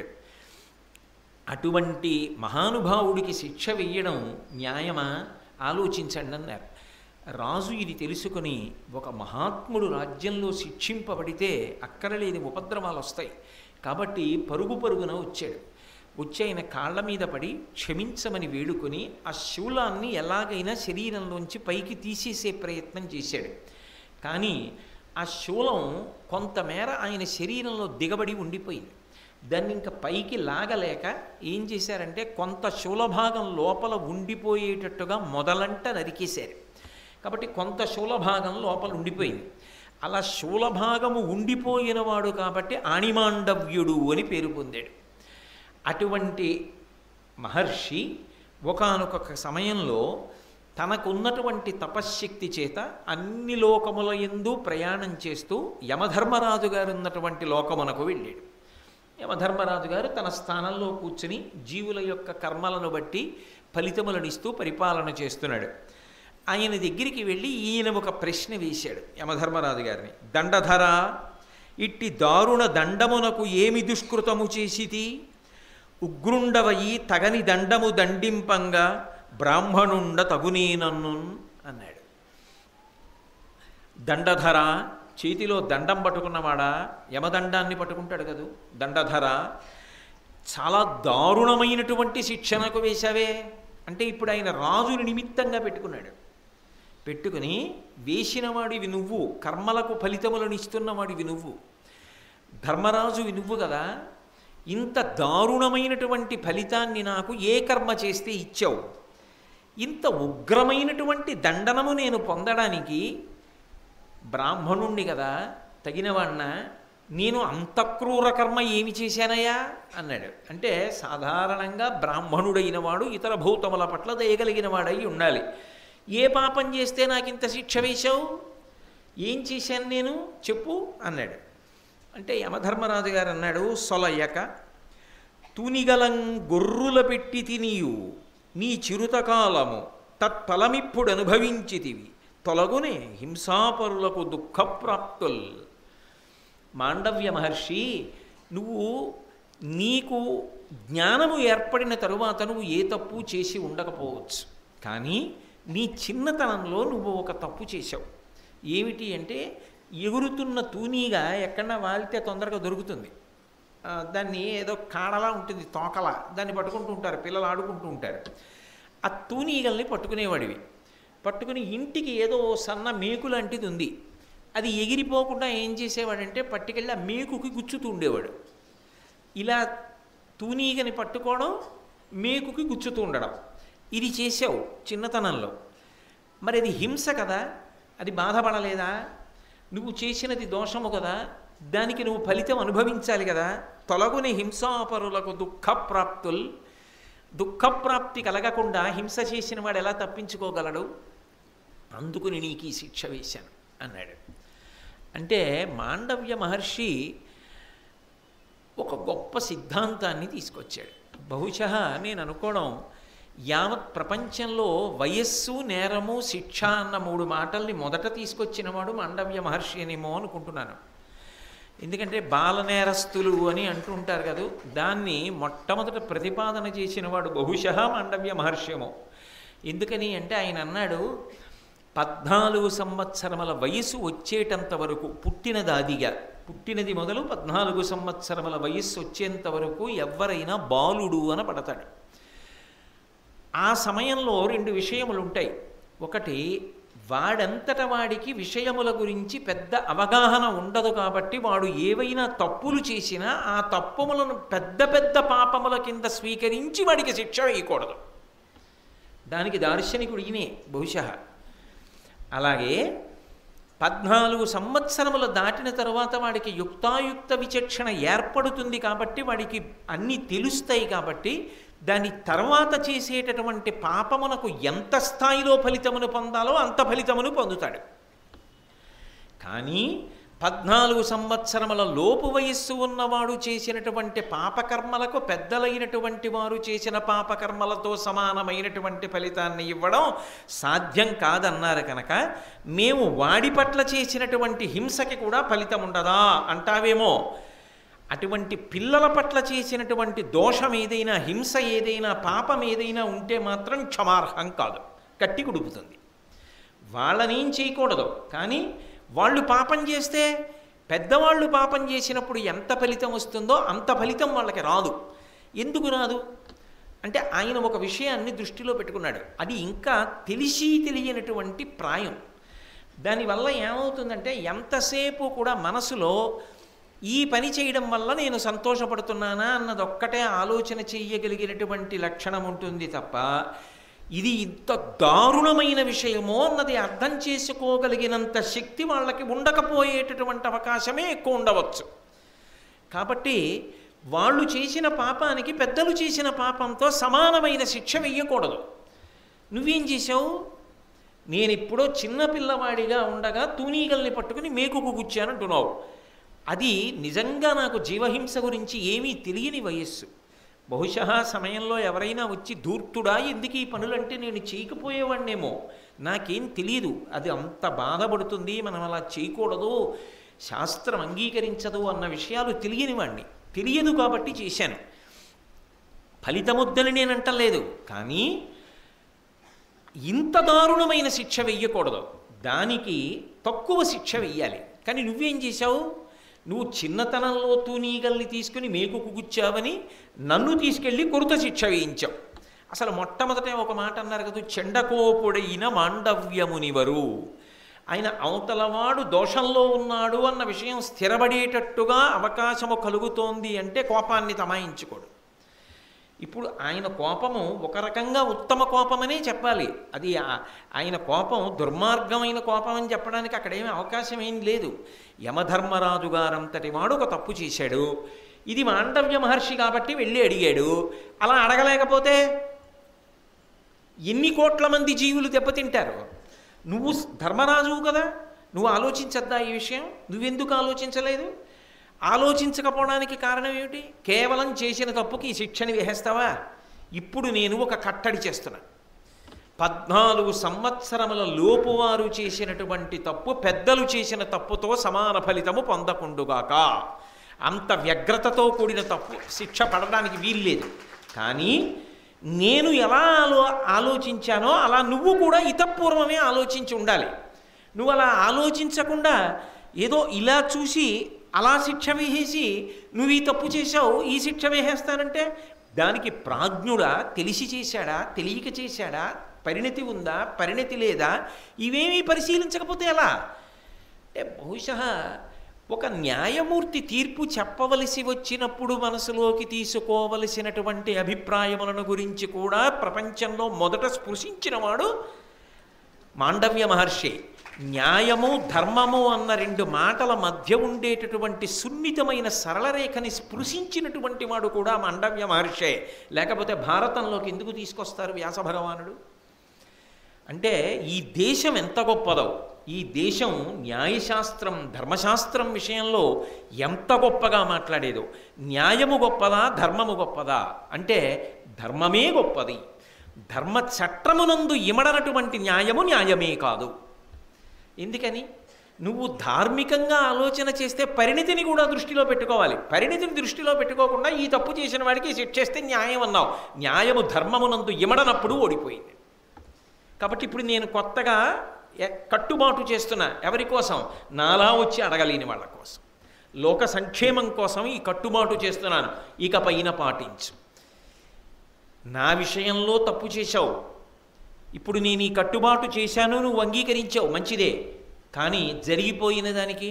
అటువంటి మహానుభావుడికి శిక్ష వెయ్యడం న్యాయమా ఆలోచించండి అన్నారు రాజు ఇది తెలుసుకొని ఒక మహాత్ముడు రాజ్యంలో శిక్షింపబడితే అక్కడ లేని ఉపద్రవాలు వస్తాయి కాబట్టి పరుగు పరుగున వచ్చాడు వచ్చి ఆయన కాళ్ళ మీద పడి క్షమించమని వేడుకొని ఆ శూలాన్ని ఎలాగైనా శరీరంలోంచి పైకి తీసేసే ప్రయత్నం చేశాడు కానీ ఆ శూలం కొంతమేర ఆయన శరీరంలో దిగబడి ఉండిపోయింది దాన్ని ఇంకా పైకి లాగలేక ఏం చేశారంటే కొంత శూలభాగం లోపల ఉండిపోయేటట్టుగా మొదలంట నరికేశారు కాబట్టి కొంత శూలభాగం లోపల ఉండిపోయింది అలా శూలభాగము ఉండిపోయినవాడు కాబట్టి ఆణిమాండవ్యుడు అని పేరు పొందాడు అటువంటి మహర్షి ఒకానొక సమయంలో తనకున్నటువంటి తపశ్శక్తి చేత అన్ని లోకముల ఎందు ప్రయాణం చేస్తూ యమధర్మరాజు గారు ఉన్నటువంటి లోకమునకు వెళ్ళాడు యమధర్మరాజు గారు తన స్థానంలో కూర్చుని జీవుల యొక్క కర్మలను బట్టి ఫలితములను ఇస్తూ పరిపాలన చేస్తున్నాడు ఆయన దగ్గరికి వెళ్ళి ఈయన ఒక ప్రశ్న వేశాడు యమధర్మరాజు గారిని దండధర ఇట్టి దారుణ దండమునకు ఏమి దుష్కృతము చేసితి ఉగ్రుండవయి తగని దండము దండింపంగా బ్రాహ్మణుండ తగునేనన్ను అన్నాడు దండధర చేతిలో దండం పట్టుకున్నవాడా యమదండాన్ని పట్టుకుంటాడు కదూ దండధర చాలా దారుణమైనటువంటి శిక్షణకు వేశావే అంటే ఇప్పుడు ఆయన రాజుని నిమిత్తంగా పెట్టుకున్నాడు పెట్టుకుని వేసినవాడివి నువ్వు కర్మలకు ఫలితములను ఇస్తున్నవాడివి నువ్వు ధర్మరాజువి నువ్వు కదా ఇంత దారుణమైనటువంటి ఫలితాన్ని నాకు ఏ కర్మ చేస్తే ఇచ్చావు ఇంత ఉగ్రమైనటువంటి దండనము నేను పొందడానికి బ్రాహ్మణుణ్ణి కదా తగినవాణ్ణ నేను అంత క్రూర కర్మ ఏమి చేశానయ్యా అన్నాడు అంటే సాధారణంగా బ్రాహ్మణుడైన వాడు ఇతర భూతముల పట్ల దయగలిగిన వాడై ఉండాలి ఏ పాపం చేస్తే నాకు ఇంత శిక్ష వేశావు ఏం చేశాను నేను చెప్పు అన్నాడు అంటే యమధర్మరాజు గారు అన్నాడు సొలయ్యక తూనిగలం గొర్రుల పెట్టి తినియు నీ చిరుతకాలము తత్ఫలమిప్పుడు అనుభవించితివి తొలగునే హింసాపరులకు దుఃఖప్రాప్తుల్ మాండవ్య మహర్షి నువ్వు నీకు జ్ఞానము ఏర్పడిన తరువాత నువ్వు ఏ తప్పు చేసి ఉండకపోవచ్చు కానీ నీ చిన్నతనంలో నువ్వు ఒక తప్పు చేశావు ఏమిటి అంటే ఎగురుతున్న తూనీగా ఎక్కడన్నా వాలితే తొందరగా దొరుకుతుంది ఆ, దాన్ని ఏదో కాడలా ఉంటుంది తోకలా దాన్ని పట్టుకుంటూ ఉంటారు పిల్లలు ఆడుకుంటూ ఉంటారు ఆ తూనీగల్ని పట్టుకునేవాడివి పట్టుకుని ఇంటికి ఏదో సన్న మేకు లాంటిది ఉంది అది ఎగిరిపోకుండా ఏం చేసేవాడంటే పట్టుకెళ్ళి ఆ మేకుకి గుచ్చుతూ ఉండేవాడు ఇలా తూనీగని పట్టుకోవడం మేకుకి గుచ్చుతూ ఉండడం ఇది చేసావు చిన్నతనంలో మరి అది హింస కదా అది బాధపడలేదా నువ్వు చేసినది దోషము కదా దానికి నువ్వు ఫలితం అనుభవించాలి కదా తొలగుని హింసాపరులకు దుఃఖప్రాప్తుల్ దుఃఖప్రాప్తి కలగకుండా హింస చేసిన వాడు ఎలా తప్పించుకోగలడు అందుకుని నీకు ఈ శిక్ష వేశాను అన్నాడు అంటే మాండవ్య మహర్షి ఒక గొప్ప సిద్ధాంతాన్ని తీసుకొచ్చాడు బహుశः నేను అనుకోవడం యావత్ ప్రపంచంలో వయస్సు నేరము శిక్ష అన్న మూడు మాటల్ని మొదట తీసుకొచ్చిన వాడు మాండవ్య మహర్షి అనేమో అనుకుంటున్నాను ఎందుకంటే బాలనేరస్తులు అని అంటుంటారు కదా దాన్ని మొట్టమొదట ప్రతిపాదన చేసిన వాడు బహుశः మాండవ్య మహర్షేమో ఎందుకని అంటే ఆయన అన్నాడు పద్నాలుగు సంవత్సరముల వయసు వచ్చేటంత వరకు పుట్టినదాదిగా పుట్టినది మొదలు పద్నాలుగు సంవత్సరముల వయస్సు వచ్చేంత వరకు ఎవరైనా బాలుడు అని పడతాడు ఆ సమయంలో రెండు విషయములు ఉంటాయి ఒకటి వాడంతట వాడికి విషయముల గురించి పెద్ద అవగాహన ఉండదు కాబట్టి వాడు ఏవైనా తప్పులు చేసినా ఆ తప్పులను పెద్ద పెద్ద పాపముల కింద స్వీకరించి వాడికి శిక్ష వేయకూడదు దానికి దార్శనికుడు ఈయనే బహుశः అలాగే పద్నాలుగు సంవత్సరములు దాటిన తర్వాత వాడికి యుక్తాయుక్త విచక్షణ ఏర్పడుతుంది కాబట్టి వాడికి అన్నీ తెలుస్తాయి కాబట్టి దాని తర్వాత చేసేటటువంటి పాపమునకు ఎంత స్థాయిలో ఫలితమును పొందాలో అంత ఫలితమును పొందుతాడు కానీ పద్నాలుగు సంవత్సరముల లోపు వయస్సు ఉన్నవాడు చేసినటువంటి పాపకర్మలకు పెద్దలైనటువంటి వారు చేసిన పాపకర్మలతో సమానమైనటువంటి ఫలితాన్ని ఇవ్వడం సాధ్యం కాదన్నారు కనుక మేము వాడి పట్ల చేసినటువంటి హింసకి కూడా ఫలితం ఉండదా అంటావేమో అటువంటి పిల్లల పట్ల చేసినటువంటి దోషం ఏదైనా హింస ఏదైనా పాపం ఏదైనా ఉంటే మాత్రం క్షమార్హం కాదు కట్టి కుడుపుతుంది వాళ్ళనేం చేయకూడదు కానీ వాళ్ళు పాపం చేస్తే పెద్దవాళ్ళు పాపం చేసినప్పుడు ఎంత ఫలితం వస్తుందో అంత ఫలితం వాళ్ళకి రాదు ఎందుకు రాదు అంటే ఆయన ఒక విషయాన్ని దృష్టిలో పెట్టుకున్నాడు అది ఇంకా తెలిసి తెలియనటువంటి ప్రాయం దానివల్ల ఏమవుతుందంటే ఎంతసేపు కూడా మనసులో ఈ పని చేయడం వల్ల నేను సంతోషపడుతున్నానా అన్నది ఒక్కటే ఆలోచన చెయ్యగలిగినటువంటి లక్షణం ఉంటుంది తప్ప ఇది ఇంత దారుణమైన విషయమో అన్నది అర్థం చేసుకోగలిగినంత శక్తి వాళ్ళకి ఉండకపోయేటటువంటి అవకాశమే ఎక్కువ ఉండవచ్చు కాబట్టి వాళ్ళు చేసిన పాపానికి పెద్దలు చేసిన పాపంతో సమానమైన శిక్ష వెయ్యకూడదు నువ్వేం చేశావు నేను ఇప్పుడో చిన్న పిల్లవాడిగా ఉండగా తూనీగల్ని పట్టుకుని మేకుకు గుచ్చానంటున్నావు అది నిజంగా నాకు జీవహింస గురించి ఏమీ తెలియని వయస్సు బహుశా సమయంలో ఎవరైనా వచ్చి ధూర్తుడా ఎందుకు ఈ పనులంటే నేను చేయకపోయేవాడినేమో నాకేం తెలియదు అది అంత బాధపడుతుంది మనం అలా చేయకూడదు శాస్త్రం అంగీకరించదు అన్న విషయాలు తెలియని వాడిని తెలియదు కాబట్టి చేశాను ఫలితముద్దని నేను అంటలేదు కానీ ఇంత దారుణమైన శిక్ష వెయ్యకూడదు దానికి తక్కువ శిక్ష వెయ్యాలి కానీ నువ్వేం చేశావు నువ్వు చిన్నతనంలో తూనీగల్ని తీసుకుని మేకుకు గుచ్చావని నన్ను తీసుకెళ్ళి కొరత శిక్ష వేయించావు అసలు మొట్టమొదట ఒక మాట అన్నారు కదా చెండకోపుడైన మాండవ్యమునివరు ఆయన అవతలవాడు దోషంలో ఉన్నాడు అన్న విషయం స్థిరపడేటట్టుగా అవకాశము కలుగుతోంది అంటే కోపాన్ని తమాయించుకోడు ఇప్పుడు ఆయన కోపము ఒక రకంగా ఉత్తమ కోపమనే చెప్పాలి అది ఆ- ఆయన కోపం దుర్మార్గమైన కోపం అని చెప్పడానికి అక్కడ ఏమీ అవకాశం ఏం లేదు యమధర్మరాజు గారంతటి వాడు ఒక తప్పు చేశాడు ఇది మాండవ్య మహర్షి కాబట్టి వెళ్ళి అడిగాడు అలా అడగలేకపోతే ఎన్ని కోట్ల మంది జీవులు దెబ్బతింటారు నువ్వు ధర్మరాజువు కదా నువ్వు ఆలోచించద్దా ఈ విషయం నువ్వెందుకు ఆలోచించలేదు ఆలోచించకపోవడానికి కారణం ఏమిటి కేవలం చేసిన తప్పుకి ఈ శిక్షని వేసేస్తావా ఇప్పుడు నేను ఒక కట్టడి చేస్తున్నా పద్నాలుగు సంవత్సరముల లోపువారు చేసినటువంటి తప్పు పెద్దలు చేసిన తప్పుతో సమాన ఫలితము పొందకుండుగాక అంత వ్యగ్రతతో కూడిన తప్పు శిక్ష పడడానికి వీల్లేదు కానీ నేను ఎలా ఆలో ఆలోచించానో అలా నువ్వు కూడా ఇతపూర్వమే ఆలోచించి ఉండాలి నువ్వు అలా ఆలోచించకుండా ఏదో ఇలా చూసి అలా శిక్ష వేసేసి నువ్వు ఈ తప్పు చేశావు ఈ శిక్ష వేసేస్తానంటే దానికి ప్రాజ్ఞుడా తెలిసి చేశాడా తెలియక చేశాడా పరిణతి ఉందా పరిణతి లేదా ఇవేమీ పరిశీలించకపోతే ఎలా అంటే బహుశా ఒక న్యాయమూర్తి తీర్పు చెప్పవలసి వచ్చినప్పుడు మనసులోకి తీసుకోవలసినటువంటి అభిప్రాయములను గురించి కూడా ప్రపంచంలో మొదట స్పృశించినవాడు మాండవ్య మహర్షి న్యాయము ధర్మము అన్న రెండు మాటల మధ్య ఉండేటటువంటి సున్నితమైన సరళరేఖని స్పృశించినటువంటి వాడు కూడా మాండవ్య మహర్షే లేకపోతే భారతంలోకి ఎందుకు తీసుకొస్తారు వ్యాస భగవానుడు అంటే ఈ దేశం ఎంత గొప్పదో ఈ దేశం న్యాయశాస్త్రం ధర్మశాస్త్రం విషయంలో ఎంత గొప్పగా మాట్లాడేదో న్యాయము గొప్పదా ధర్మము గొప్పదా అంటే ధర్మమే గొప్పది ధర్మ చట్టమునందు ఇమడనటువంటి న్యాయము న్యాయమే కాదు ఎందుకని నువ్వు ధార్మికంగా ఆలోచన చేస్తే పరిణితిని కూడా దృష్టిలో పెట్టుకోవాలి పరిణితిని దృష్టిలో పెట్టుకోకుండా ఈ తప్పు చేసిన వాడికి శిక్షేస్తే న్యాయం అన్నావు న్యాయము ధర్మమునందు ఇమడనప్పుడు ఓడిపోయింది కాబట్టి ఇప్పుడు నేను కొత్తగా ఎ- కట్టుబాటు చేస్తున్నా ఎవరి కోసం నాలా వచ్చి అడగలేని వాళ్ళ కోసం లోక సంక్షేమం కోసం ఈ కట్టుబాటు చేస్తున్నాను ఇక పైన పాటించు నా విషయంలో తప్పు చేశావు ఇప్పుడు నేను ఈ కట్టుబాటు చేశాను నువ్వు అంగీకరించావు మంచిదే కానీ జరిగిపోయిన దానికి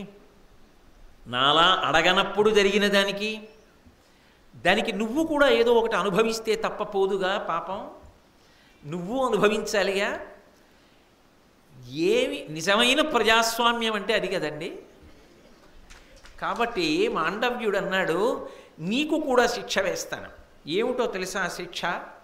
నాలా అడగనప్పుడు జరిగిన దానికి దానికి నువ్వు కూడా ఏదో ఒకటి అనుభవిస్తే తప్పపోదుగా పాపం నువ్వు అనుభవించాలిగా ఏమి నిజమైన ప్రజాస్వామ్యం అంటే అది కదండి కాబట్టి మాండవ్యుడు అన్నాడు నీకు కూడా శిక్ష వేస్తాను ఏమిటో తెలుసా ఆ శిక్ష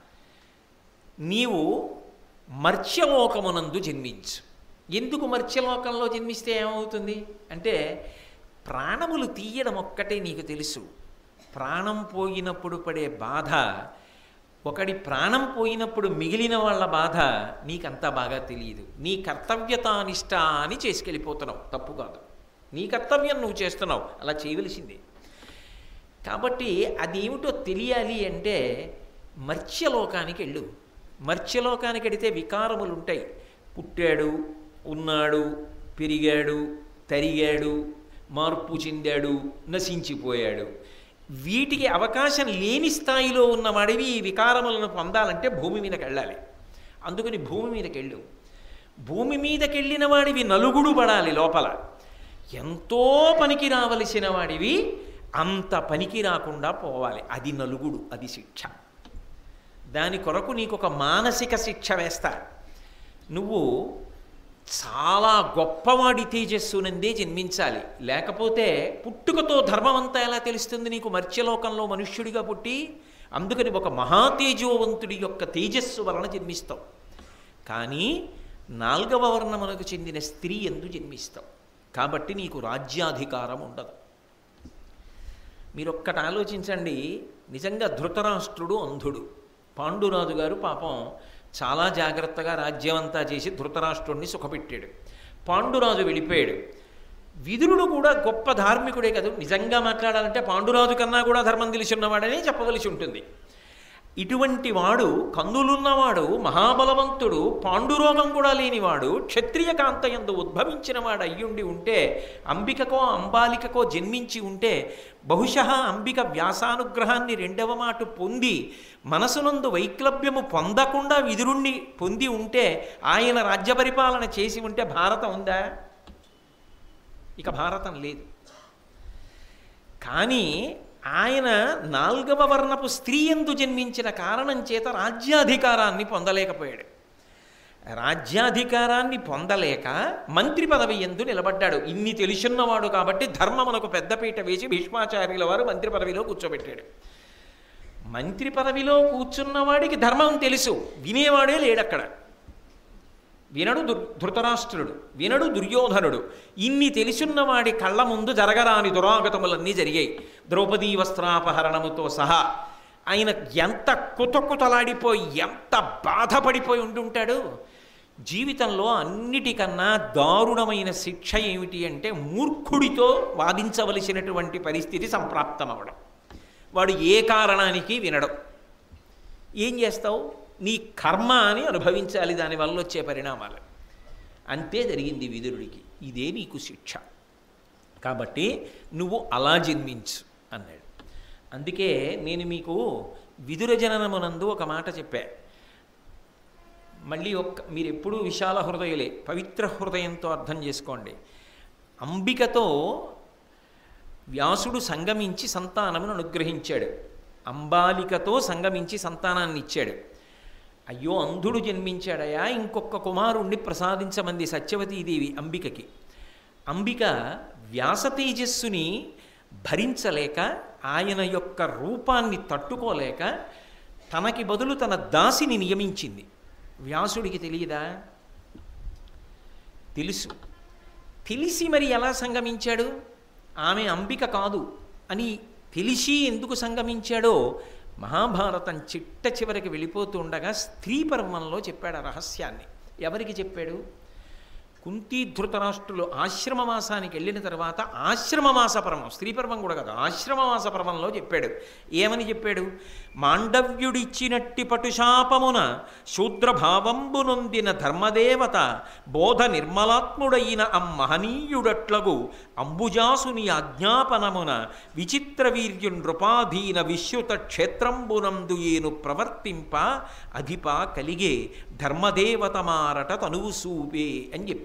నీవు మర్త్యలోకమునందు జన్మించు ఎందుకు మర్త్యలోకంలో జన్మిస్తే ఏమవుతుంది అంటే ప్రాణములు తీయడం ఒక్కటే నీకు తెలుసు ప్రాణం పోయినప్పుడు పడే బాధ ఒకడి ప్రాణం పోయినప్పుడు మిగిలిన వాళ్ళ బాధ నీకంతా బాగా తెలియదు నీ కర్తవ్యతానిష్ట అని చేసుకెళ్ళిపోతున్నావు తప్పు కాదు నీ కర్తవ్యం నువ్వు చేస్తున్నావు అలా చేయవలసిందే కాబట్టి అదేమిటో తెలియాలి అంటే మర్త్యలోకానికి వెళ్ళు మర్త్యలోకానికి వెడితే వికారములు ఉంటాయి పుట్టాడు ఉన్నాడు పెరిగాడు తరిగాడు మార్పు చెందాడు నశించిపోయాడు వీటికి అవకాశం లేని స్థాయిలో ఉన్నవాడివి ఈ వికారములను పొందాలంటే భూమి మీదకి వెళ్ళాలి అందుకని భూమి మీదకి వెళ్ళు భూమి మీదకి వెళ్ళిన వాడివి నలుగుడు పడాలి లోపల ఎంతో పనికి రావలసిన వాడివి అంత పనికి రాకుండా పోవాలి అది నలుగుడు అది శిక్ష దాని కొరకు నీకు ఒక మానసిక శిక్ష వేస్తా నువ్వు చాలా గొప్పవాడి తేజస్సునందే జన్మించాలి లేకపోతే పుట్టుకతో ధర్మం అంతా ఎలా తెలుస్తుంది నీకు మర్త్యలోకంలో మనుష్యుడిగా పుట్టి అందుకని ఒక మహాతేజోవంతుడి యొక్క తేజస్సు వలన జన్మిస్తావు కానీ నాల్గవ వర్ణమునకు చెందిన స్త్రీ ఎందు జన్మిస్తావు కాబట్టి నీకు రాజ్యాధికారం ఉండదు మీరు ఒక్కటి ఆలోచించండి నిజంగా ధృతరాష్ట్రుడు అంధుడు పాండురాజు గారు పాపం చాలా జాగ్రత్తగా రాజ్యం అంతా చేసి ధృతరాష్ట్రుడిని సుఖపెట్టాడు పాండురాజు వెళ్ళిపోయాడు విదురుడు కూడా గొప్ప ధార్మికుడే కదా నిజంగా మాట్లాడాలంటే పాండురాజు కన్నా కూడా ధర్మం తెలిసి ఉన్నవాడనే చెప్పవలసి ఉంటుంది ఇటువంటి వాడు కన్నులున్నవాడు మహాబలవంతుడు పాండురోగం కూడా లేనివాడు క్షత్రియ కాంతయందు ఉద్భవించిన వాడు అయ్యుండి ఉంటే అంబికకో అంబాలికకో జన్మించి ఉంటే బహుశः అంబిక వ్యాసానుగ్రహాన్ని రెండవ మాట పొంది మనసునందు వైక్లభ్యము పొందకుండా విదురుణ్ణి పొంది ఉంటే ఆయన రాజ్య పరిపాలన చేసి ఉంటే భారతం ఉందా ఇక భారతం లేదు కానీ ఆయన నాల్గవ వర్ణపు స్త్రీ ఎందు జన్మించిన కారణం చేత రాజ్యాధికారాన్ని పొందలేకపోయాడు రాజ్యాధికారాన్ని పొందలేక మంత్రి పదవి ఎందు నిలబడ్డాడు ఇన్ని తెలుసున్నవాడు కాబట్టి ధర్మమునకు పెద్దపీట వేసి భీష్మాచార్యుల వారు మంత్రి పదవిలో కూర్చోబెట్టాడు మంత్రి పదవిలో కూర్చున్నవాడికి ధర్మం తెలుసు వినేవాడే లేడక్కడ వినడు దుర్ ధృతరాష్ట్రుడు వినడు దుర్యోధనుడు ఇన్ని తెలిసున్నవాడి కళ్ళ ముందు జరగరాని దురాగతములన్నీ జరిగాయి ద్రౌపదీ వస్త్రాపహరణముతో సహా ఆయన ఎంత కుతకుతలాడిపోయి ఎంత బాధపడిపోయి ఉంటుంటాడు జీవితంలో అన్నిటికన్నా దారుణమైన శిక్ష ఏమిటి అంటే మూర్ఖుడితో వాదించవలసినటువంటి పరిస్థితి సంప్రాప్తమవడం వాడు ఏ కారణానికి వినడం ఏం చేస్తావు నీ కర్మ అని అనుభవించాలి దానివల్ల వచ్చే పరిణామాలు అంతే జరిగింది విదురుడికి ఇదే నీకు శిక్ష కాబట్టి నువ్వు అలా జన్మించు అన్నాడు అందుకే నేను మీకు విదుర జననమునందు ఒక మాట చెప్పా మళ్ళీ ఒక్క మీరు ఎప్పుడూ విశాల హృదయులే పవిత్ర హృదయంతో అర్థం చేసుకోండి అంబికతో వ్యాసుడు సంగమించి సంతానమును అనుగ్రహించాడు అంబాలికతో సంగమించి సంతానాన్ని ఇచ్చాడు అయ్యో అంధుడు జన్మించాడయా ఇంకొక కుమారుణ్ణి ప్రసాదించమంది సత్యవతీదేవి అంబికకి అంబిక వ్యాస తేజస్సుని భరించలేక ఆయన యొక్క రూపాన్ని తట్టుకోలేక తనకి బదులు తన దాసిని నియమించింది వ్యాసుడికి తెలియదా తెలుసు తెలిసి మరి ఎలా సంగమించాడు ఆమె అంబిక కాదు అని తెలిసి ఎందుకు సంగమించాడో మహాభారతం చిట్ట చివరికి వెళ్ళిపోతూ ఉండగా స్త్రీ పర్వంలో చెప్పాడు ఆ రహస్యాన్ని ఎవరికి చెప్పాడు కుంతి ధృతరాష్ట్రులు ఆశ్రమవాసానికి వెళ్ళిన తర్వాత ఆశ్రమవాస పర్వం స్త్రీ పర్వం కూడా కాదు ఆశ్రమవాస పర్వంలో చెప్పాడు ఏమని చెప్పాడు మాండవ్యుడిచ్చినట్టి పటుశాపమున శూద్రభావంబు నొందిన ధర్మదేవత బోధ నిర్మలాత్ముడైన అమ్మహనీయుడట్లగు అంబుజాసుని ఆజ్ఞాపనమున విచిత్ర వీర్యు నృపాధీన విశ్యుత క్షేత్రంబునందు ఏను ప్రవర్తింప అధిప కలిగే ధర్మదేవత మారట తనువు సూపే అని చెప్పాడు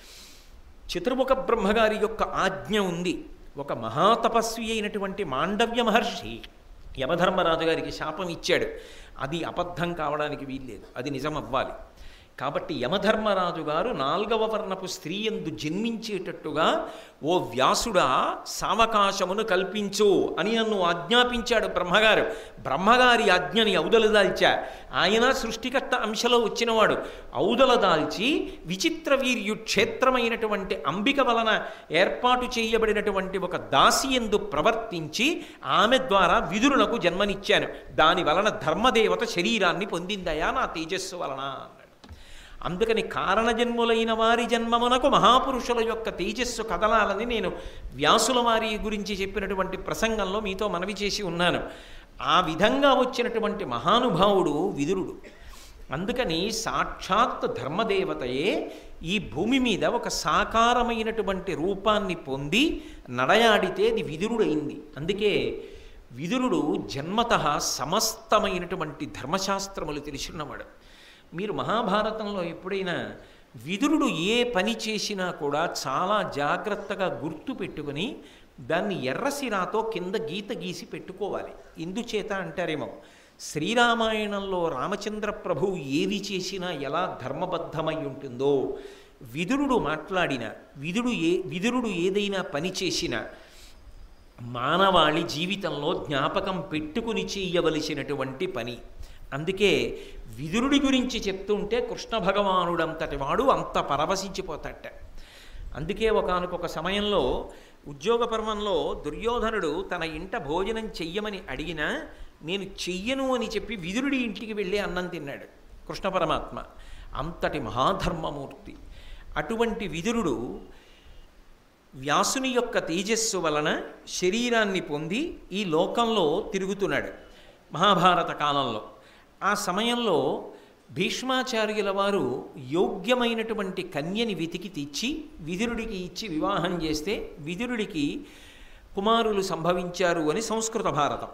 చతుర్ముఖ బ్రహ్మగారి యొక్క ఆజ్ఞ ఉంది ఒక మహాతపస్వి అయినటువంటి మాండవ్య మహర్షి యమధర్మరాజు గారికి శాపం ఇచ్చాడు అది అబద్ధం కావడానికి వీల్లేదు అది నిజం అవ్వాలి కాబట్టి యమధర్మరాజు గారు నాల్గవ వర్ణపు స్త్రీ ఎందు జన్మించేటట్టుగా ఓ వ్యాసుడా సావకాశమును కల్పించు అని నన్ను ఆజ్ఞాపించాడు బ్రహ్మగారు బ్రహ్మగారి ఆజ్ఞని ఔదల దాల్చా ఆయన సృష్టికర్త అంశలో వచ్చినవాడు ఔదల దాల్చి విచిత్ర వీర్యు క్షేత్రమైనటువంటి అంబిక వలన ఏర్పాటు చేయబడినటువంటి ఒక దాసి ఎందు ప్రవర్తించి ఆమె ద్వారా విదురునకు జన్మనిచ్చాను దాని వలన ధర్మదేవత శరీరాన్ని పొందిందయా నా తేజస్సు వలన అన్నాడు అందుకని కారణజన్ములైన వారి జన్మమునకు మహాపురుషుల యొక్క తేజస్సు కదలాలని నేను వ్యాసుల వారి గురించి చెప్పినటువంటి ప్రసంగంలో మీతో మనవి చేసి ఉన్నాను ఆ విధంగా వచ్చినటువంటి మహానుభావుడు విదురుడు అందుకని సాక్షాత్ ధర్మదేవతయే ఈ భూమి మీద ఒక సాకారమైనటువంటి రూపాన్ని పొంది నడయాడితే అది విదురుడైంది అందుకే విదురుడు జన్మత సమస్తమైనటువంటి ధర్మశాస్త్రములు తెలిసిన్నవాడు మీరు మహాభారతంలో ఎప్పుడైనా విదురుడు ఏ పని చేసినా కూడా చాలా జాగ్రత్తగా గుర్తు పెట్టుకుని దాన్ని ఎర్రసిరాతో కింద గీత గీసి పెట్టుకోవాలి ఎందుచేత అంటారేమో శ్రీరామాయణంలో రామచంద్ర ప్రభువు ఏది చేసినా ఎలా ధర్మబద్ధమై ఉంటుందో విదురుడు మాట్లాడిన విదుడు ఏ విదురుడు ఏదైనా పని చేసినా మానవాళి జీవితంలో జ్ఞాపకం పెట్టుకుని చేయవలసినటువంటి పని అందుకే విదురుడి గురించి చెప్తుంటే కృష్ణ భగవానుడంతటి వాడు అంత పరవశించిపోతాట అందుకే ఒకనకొక సమయంలో ఉద్యోగ పర్వంలో దుర్యోధనుడు తన ఇంట భోజనం చెయ్యమని అడిగినా నేను చెయ్యను అని చెప్పి విదురుడి ఇంటికి వెళ్ళి అన్నం తిన్నాడు కృష్ణ పరమాత్మ అంతటి మహాధర్మమూర్తి అటువంటి విదురుడు వ్యాసుని యొక్క తేజస్సు వలన శరీరాన్ని పొంది ఈ లోకంలో తిరుగుతున్నాడు మహాభారత కాలంలో ఆ సమయంలో భీష్మాచార్యుల వారు యోగ్యమైనటువంటి కన్యని వెతికి తెచ్చి విదురుడికి ఇచ్చి వివాహం చేస్తే విదురుడికి కుమారులు సంభవించారు అని సంస్కృత భారతం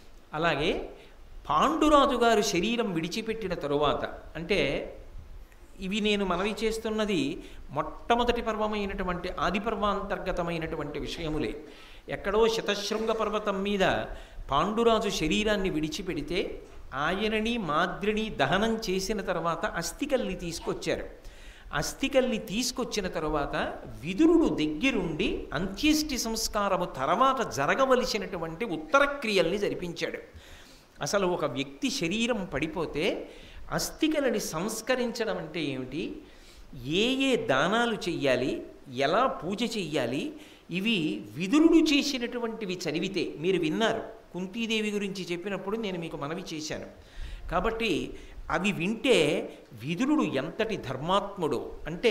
అలాగే పాండురాజు గారు శరీరం విడిచిపెట్టిన తరువాత అంటే ఇవి నేను మనవి చేస్తున్నది మొట్టమొదటి పర్వమైనటువంటి ఆది పర్వాంతర్గతమైనటువంటి విషయములే ఎక్కడో శతశృంగ పర్వతం మీద పాండురాజు శరీరాన్ని విడిచిపెడితే ఆయనని మాద్రిని దహనం చేసిన తర్వాత అస్థికల్ని తీసుకొచ్చారు అస్థికల్ని తీసుకొచ్చిన తరువాత విదురుడు దగ్గరుండి అంత్యేష్టి సంస్కారము తర్వాత జరగవలసినటువంటి ఉత్తర క్రియల్ని జరిపించాడు అసలు ఒక వ్యక్తి శరీరం పడిపోతే అస్థికలని సంస్కరించడం అంటే ఏమిటి ఏ ఏ దానాలు చెయ్యాలి ఎలా పూజ చెయ్యాలి ఇవి విదురుడు చేసినటువంటివి చదివితే మీరు విన్నారు కుంతీదేవి గురించి చెప్పినప్పుడు నేను మీకు మనవి చేశాను కాబట్టి అవి వింటే విదురుడు ఎంతటి ధర్మాత్ముడు అంటే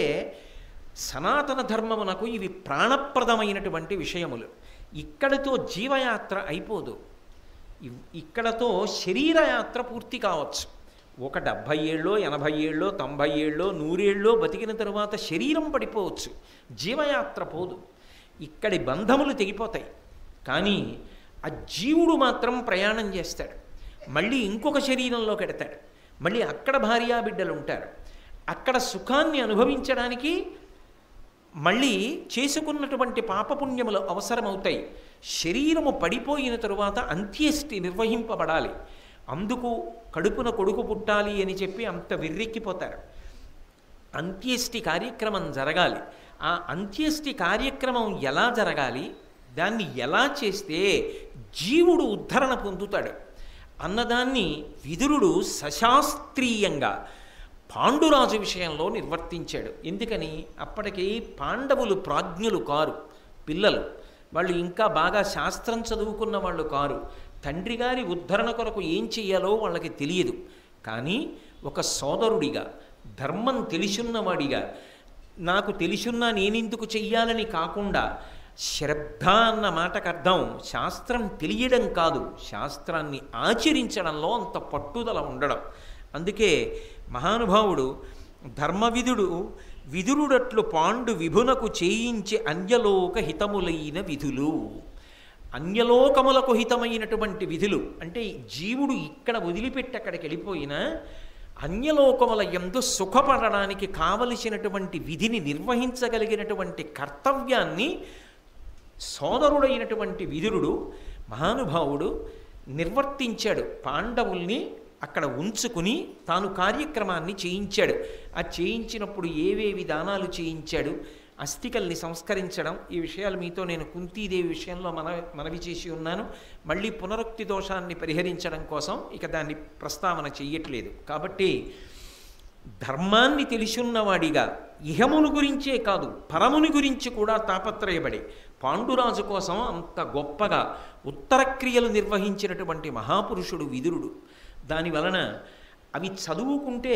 సనాతన ధర్మమునకు ఇవి ప్రాణప్రదమైనటువంటి విషయములు ఇక్కడితో జీవయాత్ర అయిపోదు ఇవ్- ఇక్కడతో శరీరయాత్ర పూర్తి కావచ్చు ఒక డెబ్భై ఏళ్ళో ఎనభై ఏళ్ళో తొంభై ఏళ్ళో నూరేళ్ళో బతికిన తరువాత శరీరం పడిపోవచ్చు జీవయాత్ర పోదు ఇక్కడి బంధములు తెగిపోతాయి కానీ ఆ జీవుడు మాత్రం ప్రయాణం చేస్తాడు మళ్ళీ ఇంకొక శరీరంలో పెడతాడు మళ్ళీ అక్కడ భార్యాబిడ్డలు ఉంటారు అక్కడ సుఖాన్ని అనుభవించడానికి మళ్ళీ చేసుకున్నటువంటి పాపపుణ్యములు అవసరమవుతాయి శరీరము పడిపోయిన తరువాత అంత్యేష్టి నిర్వహింపబడాలి అందుకు కడుపున కొడుకు పుట్టాలి అని చెప్పి అంత విర్రెక్కిపోతారు అంత్యేష్టి కార్యక్రమం జరగాలి ఆ అంత్యేష్టి కార్యక్రమం ఎలా జరగాలి దాన్ని ఎలా చేస్తే జీవుడు ఉద్ధరణ పొందుతాడు అన్నదాన్ని విదురుడు సశాస్త్రీయంగా పాండురాజు విషయంలో నిర్వర్తించాడు ఎందుకని అప్పటికి పాండవులు ప్రాజ్ఞులు కారు పిల్లలు వాళ్ళు ఇంకా బాగా శాస్త్రం చదువుకున్న వాళ్ళు కారు తండ్రి గారి ఉద్ధరణ కొరకు ఏం చెయ్యాలో వాళ్ళకి తెలియదు కానీ ఒక సోదరుడిగా ధర్మం తెలిసున్నవాడిగా నాకు తెలిసున్నా నేనెందుకు చెయ్యాలని కాకుండా శ్రద్ధ అన్న మాటకు అర్థం శాస్త్రం తెలియడం కాదు శాస్త్రాన్ని ఆచరించడంలో అంత పట్టుదల ఉండడం అందుకే మహానుభావుడు ధర్మవిధుడు విదురుడట్లు పాండు విభునకు చేయించి అన్యలోక హితములైన విధులు అన్యలోకములకు హితమైనటువంటి విధులు అంటే జీవుడు ఇక్కడ వదిలిపెట్టి అక్కడికి వెళ్ళిపోయినా అన్యలోకముల ఎందు సుఖపడడానికి కావలసినటువంటి విధిని నిర్వహించగలిగినటువంటి కర్తవ్యాన్ని సోదరుడైనటువంటి విదురుడు మహానుభావుడు నిర్వర్తించాడు పాండవుల్ని అక్కడ ఉంచుకుని తాను కార్యక్రమాన్ని చేయించాడు ఆ చేయించినప్పుడు ఏవేవి దానాలు చేయించాడు అస్థికల్ని సంస్కరించడం ఈ విషయాలు మీతో నేను కుంతీదేవి విషయంలో మన మనవి చేసి ఉన్నాను మళ్ళీ పునరుక్తి దోషాన్ని పరిహరించడం కోసం ఇక దాన్ని ప్రస్తావన చెయ్యట్లేదు కాబట్టి ధర్మాన్ని తెలిసున్నవాడిగా ఇహమును గురించే కాదు పరముని గురించి కూడా తాపత్రయపడి పాండురాజు కోసం అంత గొప్పగా ఉత్తర క్రియలు నిర్వహించినటువంటి మహాపురుషుడు విదురుడు దాని వలన అవి చదువుకుంటే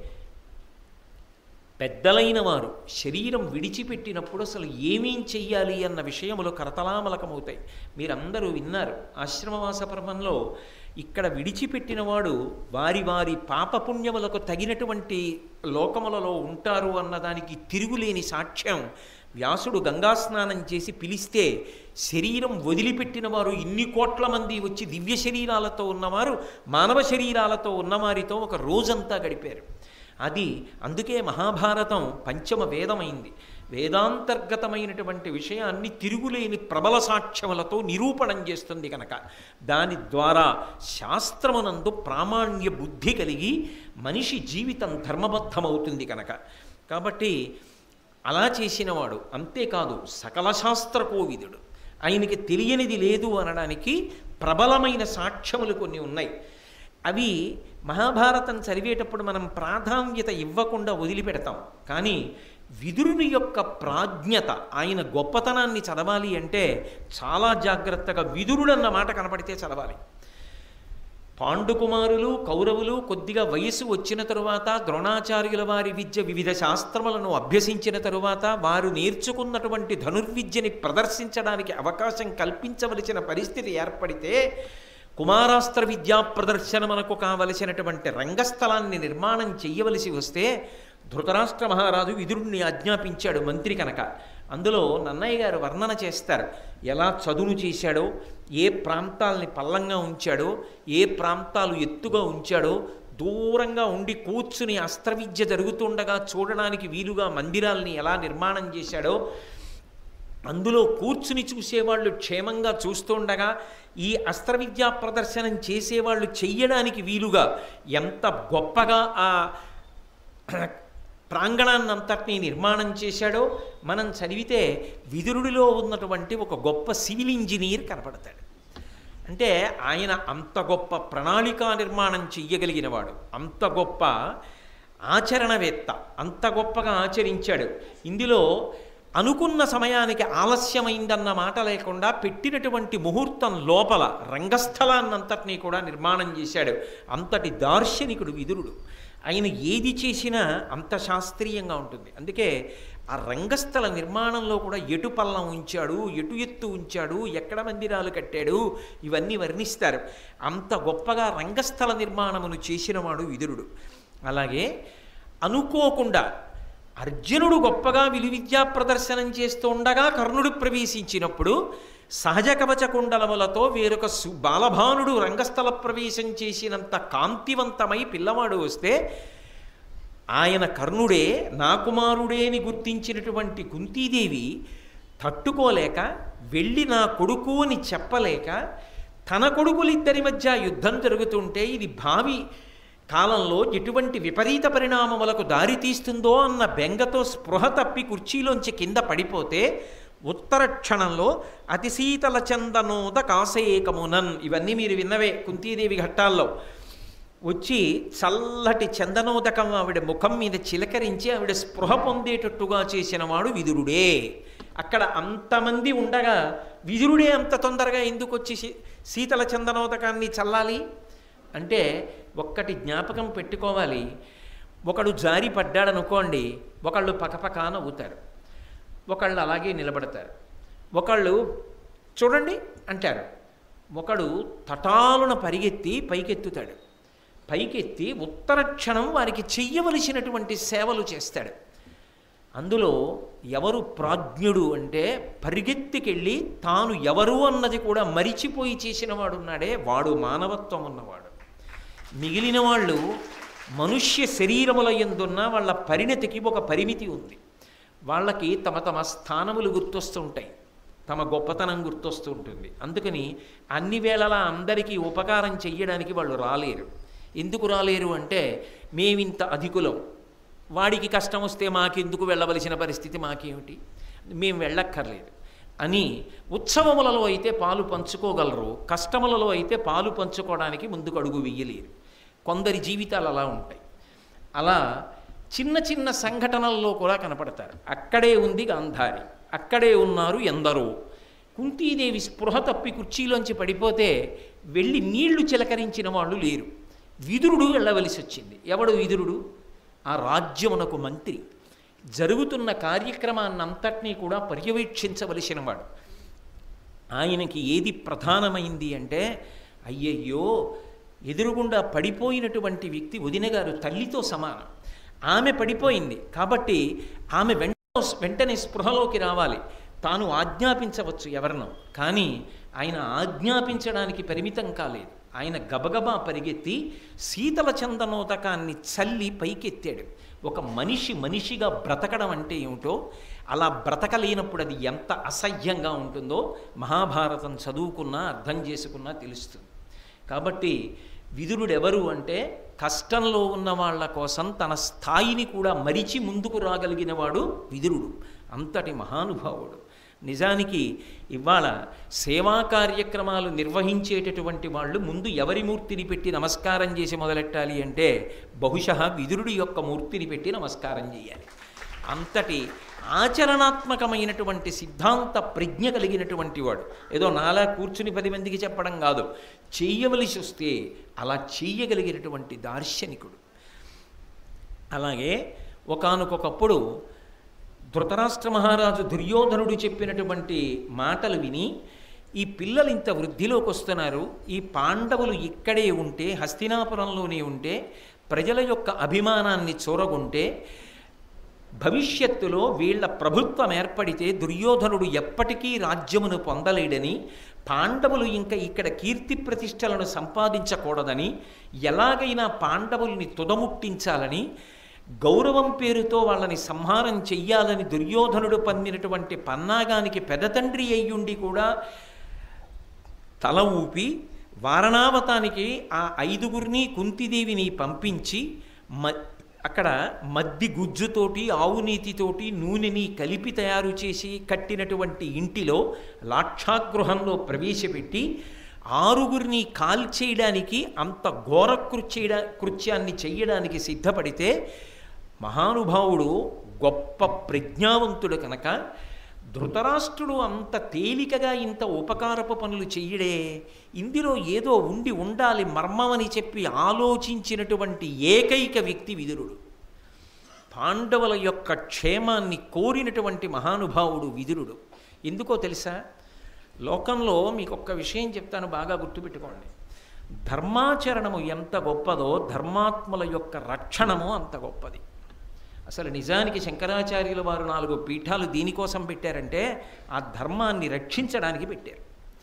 పెద్దలైన వారు శరీరం విడిచిపెట్టినప్పుడు అసలు ఏమేం చెయ్యాలి అన్న విషయములు కరతలామలకమవుతాయి మీరందరూ విన్నారు ఆశ్రమవాస పర్వంలో ఇక్కడ విడిచిపెట్టినవాడు వారి వారి పాపపుణ్యములకు తగినటువంటి లోకములలో ఉంటారు అన్నదానికి తిరుగులేని సాక్ష్యం వ్యాసుడు గంగా స్నానం చేసి పిలిస్తే శరీరం వదిలిపెట్టిన వారు ఇన్ని కోట్ల మంది వచ్చి దివ్య శరీరాలతో ఉన్నవారు మానవ శరీరాలతో ఉన్నవారితో ఒక రోజంతా గడిపారు అది అందుకే మహాభారతం పంచమ వేదమైంది వేదాంతర్గతమైనటువంటి విషయాన్ని తిరుగులేని ప్రబల సాక్ష్యములతో నిరూపణం చేస్తుంది కనుక దాని ద్వారా శాస్త్రమునందు ప్రామాణ్య బుద్ధి కలిగి మనిషి జీవితం ధర్మబద్ధమవుతుంది కనుక కాబట్టి అలా చేసినవాడు అంతేకాదు సకల శాస్త్ర కోవిదుడు ఆయనకి తెలియనిది లేదు అనడానికి ప్రబలమైన సాక్ష్యములు కొన్ని ఉన్నాయి అవి మహాభారతం చదివేటప్పుడు మనం ప్రాధాన్యత ఇవ్వకుండా వదిలిపెడతాం కానీ విదురుని యొక్క ప్రాజ్ఞత ఆయన గొప్పతనాన్ని చదవాలి అంటే చాలా జాగ్రత్తగా విదురుడన్న మాట కనపడితే చదవాలి పాండుకుమారులు కౌరవులు కొద్దిగా వయసు వచ్చిన తరువాత ద్రోణాచార్యుల వారి విద్య వివిధ శాస్త్రములను అభ్యసించిన తరువాత వారు నేర్చుకున్నటువంటి ధనుర్విద్యని ప్రదర్శించడానికి అవకాశం కల్పించవలసిన పరిస్థితి ఏర్పడితే కుమారాస్త్ర విద్యా ప్రదర్శనమునకు కావలసినటువంటి రంగస్థలాన్ని నిర్మాణం చెయ్యవలసి వస్తే ధృతరాష్ట్ర మహారాజు విదురుణ్ణి ఆజ్ఞాపించాడు మంత్రి కనుక అందులో నన్నయ్య గారు వర్ణన చేస్తారు ఎలా చదును చేశాడో ఏ ప్రాంతాల్ని పల్లంగా ఉంచాడో ఏ ప్రాంతాలు ఎత్తుగా ఉంచాడో దూరంగా ఉండి కూర్చుని అస్త్రవిద్య జరుగుతుండగా చూడడానికి వీలుగా మందిరాల్ని ఎలా నిర్మాణం చేశాడో అందులో కూర్చుని చూసేవాళ్ళు క్షేమంగా చూస్తుండగా ఈ అస్త్రవిద్యా ప్రదర్శనం చేసేవాళ్ళు చెయ్యడానికి వీలుగా ఎంత గొప్పగా ఆ ప్రాంగణాన్నంతటినీ నిర్మాణం చేశాడో మనం చదివితే విదురుడిలో ఉన్నటువంటి ఒక గొప్ప సివిల్ ఇంజనీర్ కనపడతాడు అంటే ఆయన అంత గొప్ప ప్రణాళికా నిర్మాణం చెయ్యగలిగినవాడు అంత గొప్ప ఆచరణవేత్త అంత గొప్పగా ఆచరించాడు ఇందులో అనుకున్న సమయానికి ఆలస్యమైందన్న మాట లేకుండా పెట్టినటువంటి ముహూర్తం లోపల రంగస్థలాన్నంతటినీ కూడా నిర్మాణం చేశాడు అంతటి దార్శనికుడు విదురుడు ఆయన ఏది చేసినా అంత శాస్త్రీయంగా ఉంటుంది అందుకే ఆ రంగస్థల నిర్మాణంలో కూడా ఎటు పల్లం ఉంచాడు ఎటు ఎత్తు ఉంచాడు ఎక్కడ మందిరాలు కట్టాడు ఇవన్నీ వర్ణిస్తారు అంత గొప్పగా రంగస్థల నిర్మాణమును చేసినవాడు విదురుడు అలాగే అనుకోకుండా అర్జునుడు గొప్పగా విలువిద్యా ప్రదర్శనం చేస్తూ ఉండగా కర్ణుడు ప్రవేశించినప్పుడు సహజ కవచ కుండలములతో వేరొక సు బాలభానుడు రంగస్థల ప్రవేశం చేసినంత కాంతివంతమై పిల్లవాడు వస్తే ఆయన కర్ణుడే నా కుమారుడే అని గుర్తించినటువంటి కుంతీదేవి తట్టుకోలేక వెళ్ళి నా కొడుకు అని చెప్పలేక తన కొడుకులిద్దరి మధ్య యుద్ధం జరుగుతుంటే ఇది భావి కాలంలో ఎటువంటి విపరీత పరిణామములకు దారి తీస్తుందో అన్న బెంగతో స్పృహ తప్పి కుర్చీలోంచి కింద పడిపోతే ఉత్తర క్షణంలో అతి శీతల చందనోద కాసేకమునన్ ఇవన్నీ మీరు విన్నవే కుంతీదేవి ఘట్టాల్లో వచ్చి చల్లటి చందనోదకం ఆవిడ ముఖం మీద చిలకరించి ఆవిడ స్పృహ పొందేటట్టుగా చేసినవాడు విదురుడే అక్కడ అంతమంది ఉండగా విదురుడే అంత తొందరగా ఎందుకు వచ్చి శీ- శీతల చందనోదకాన్ని చల్లాలి అంటే ఒక్కటి జ్ఞాపకం పెట్టుకోవాలి ఒకడు జారి పడ్డాడనుకోండి ఒకళ్ళు పకపక నవ్వుతారు ఒకళ్ళు అలాగే నిలబడతారు ఒకళ్ళు చూడండి అంటారు ఒకడు తటాలున పరిగెత్తి పైకెత్తుతాడు పైకెత్తి ఉత్తర క్షణం వారికి చెయ్యవలసినటువంటి సేవలు చేస్తాడు అందులో ఎవరు ప్రాజ్ఞుడు అంటే పరిగెత్తికెళ్ళి తాను ఎవరు అన్నది కూడా మరిచిపోయి చేసిన వాడున్నాడే వాడు మానవత్వం ఉన్నవాడు మిగిలిన వాళ్ళు మనుష్య శరీరముల ఎందున్న వాళ్ళ పరిణతికి ఒక పరిమితి ఉంది వాళ్ళకి తమ తమ స్థానములు గుర్తొస్తుంటాయి తమ గొప్పతనం గుర్తొస్తూ ఉంటుంది అందుకని అన్ని వేళలా అందరికీ ఉపకారం చెయ్యడానికి వాళ్ళు రాలేరు ఎందుకు రాలేరు అంటే మేమింత అధికులం వాడికి కష్టం వస్తే మాకెందుకు వెళ్ళవలసిన పరిస్థితి మాకేమిటి మేము వెళ్ళక్కర్లేదు అని ఉత్సవములలో అయితే పాలు పంచుకోగలరు కష్టములలో అయితే పాలు పంచుకోవడానికి ముందుకు అడుగు వెయ్యలేరు కొందరి జీవితాలు అలా ఉంటాయి అలా చిన్న చిన్న సంఘటనల్లో కూడా కనపడతారు అక్కడే ఉంది గాంధారి అక్కడే ఉన్నారు ఎందరో కుంతీదేవి స్పృహ తప్పి కుర్చీలోంచి పడిపోతే వెళ్ళి నీళ్లు చిలకరించిన వాళ్ళు లేరు విదురుడు వెళ్ళవలసి వచ్చింది ఎవడు విదురుడు ఆ రాజ్యమునకు మంత్రి జరుగుతున్న కార్యక్రమాన్నంతటినీ కూడా పర్యవేక్షించవలసిన వాడు ఆయనకి ఏది ప్రధానమైంది అంటే అయ్యయ్యో ఎదురుగుండా పడిపోయినటువంటి వ్యక్తి వదిన గారు తల్లితో సమానం ఆమె పడిపోయింది కాబట్టి ఆమె వెంట వెంటనే స్పృహలోకి రావాలి తాను ఆజ్ఞాపించవచ్చు ఎవరినో కానీ ఆయన ఆజ్ఞాపించడానికి పరిమితం కాలేదు ఆయన గబగబా పరిగెత్తి శీతల చందనోదకాన్ని చల్లి పైకెత్తాడు ఒక మనిషి మనిషిగా బ్రతకడం అంటే ఏమిటో అలా బ్రతకలేనప్పుడు అది ఎంత అసహ్యంగా ఉంటుందో మహాభారతం చదువుకున్నా అర్థం చేసుకున్నా తెలుస్తుంది కాబట్టి విదురుడెవరు అంటే కష్టంలో ఉన్న వాళ్ళ కోసం తన స్థాయిని కూడా మరిచి ముందుకు రాగలిగినవాడు విదురుడు అంతటి మహానుభావుడు నిజానికి ఇవాళ సేవా కార్యక్రమాలు నిర్వహించేటటువంటి వాళ్ళు ముందు ఎవరి మూర్తిని పెట్టి నమస్కారం చేసి మొదలెట్టాలి అంటే బహుశः విదురుడి యొక్క మూర్తిని పెట్టి నమస్కారం చేయాలి అంతటి ఆచరణాత్మకమైనటువంటి సిద్ధాంత ప్రజ్ఞ కలిగినటువంటి వాడు ఏదో నాలా కూర్చుని పది మందికి చెప్పడం కాదు చెయ్యవలసి వస్తే అలా చెయ్యగలిగినటువంటి దార్శనికుడు అలాగే ఒకానొకప్పుడు ధృతరాష్ట్ర మహారాజు దుర్యోధనుడు చెప్పినటువంటి మాటలు విని ఈ పిల్లలు ఇంత వృద్ధిలోకి వస్తున్నారు ఈ పాండవులు ఇక్కడే ఉంటే హస్తినాపురంలోనే ఉంటే ప్రజల యొక్క అభిమానాన్ని చూరగొంటే భవిష్యత్తులో వీళ్ళ ప్రభుత్వం ఏర్పడితే దుర్యోధనుడు ఎప్పటికీ రాజ్యమును పొందలేడని పాండవులు ఇంకా ఇక్కడ కీర్తి ప్రతిష్టలను సంపాదించకూడదని ఎలాగైనా పాండవుల్ని తుదముట్టించాలని గౌరవం పేరుతో వాళ్ళని సంహారం చెయ్యాలని దుర్యోధనుడు పన్నినటువంటి పన్నాగానికి పెదతండ్రి అయ్యుండి కూడా తల ఊపి వారణావతానికి ఆ ఐదుగురిని కుంతిదేవిని పంపించి మ అక్కడ మద్ది గుజ్జుతోటి ఆవు నీతితోటి నూనెని కలిపి తయారు చేసి కట్టినటువంటి ఇంటిలో లాక్షాగృహంలో ప్రవేశపెట్టి ఆరుగురిని కాల్చేయడానికి అంత ఘోర కృత్యడ కృత్యాన్ని చెయ్యడానికి సిద్ధపడితే మహానుభావుడు గొప్ప ప్రజ్ఞావంతుడు కనుక ధృతరాష్ట్రుడు అంత తేలికగా ఇంత ఉపకారపు పనులు చెయ్యడే ఇందులో ఏదో ఉండి ఉండాలి మర్మమని చెప్పి ఆలోచించినటువంటి ఏకైక వ్యక్తి విదురుడు పాండవుల యొక్క క్షేమాన్ని కోరినటువంటి మహానుభావుడు విదురుడు ఎందుకో తెలుసా లోకంలో మీకు ఒక్క విషయం చెప్తాను బాగా గుర్తుపెట్టుకోండి ధర్మాచరణము ఎంత గొప్పదో ధర్మాత్ముల యొక్క రక్షణము అంత గొప్పది అసలు నిజానికి శంకరాచార్యుల వారు నాలుగు పీఠాలు దీనికోసం పెట్టారంటే ఆ ధర్మాన్ని రక్షించడానికి పెట్టారు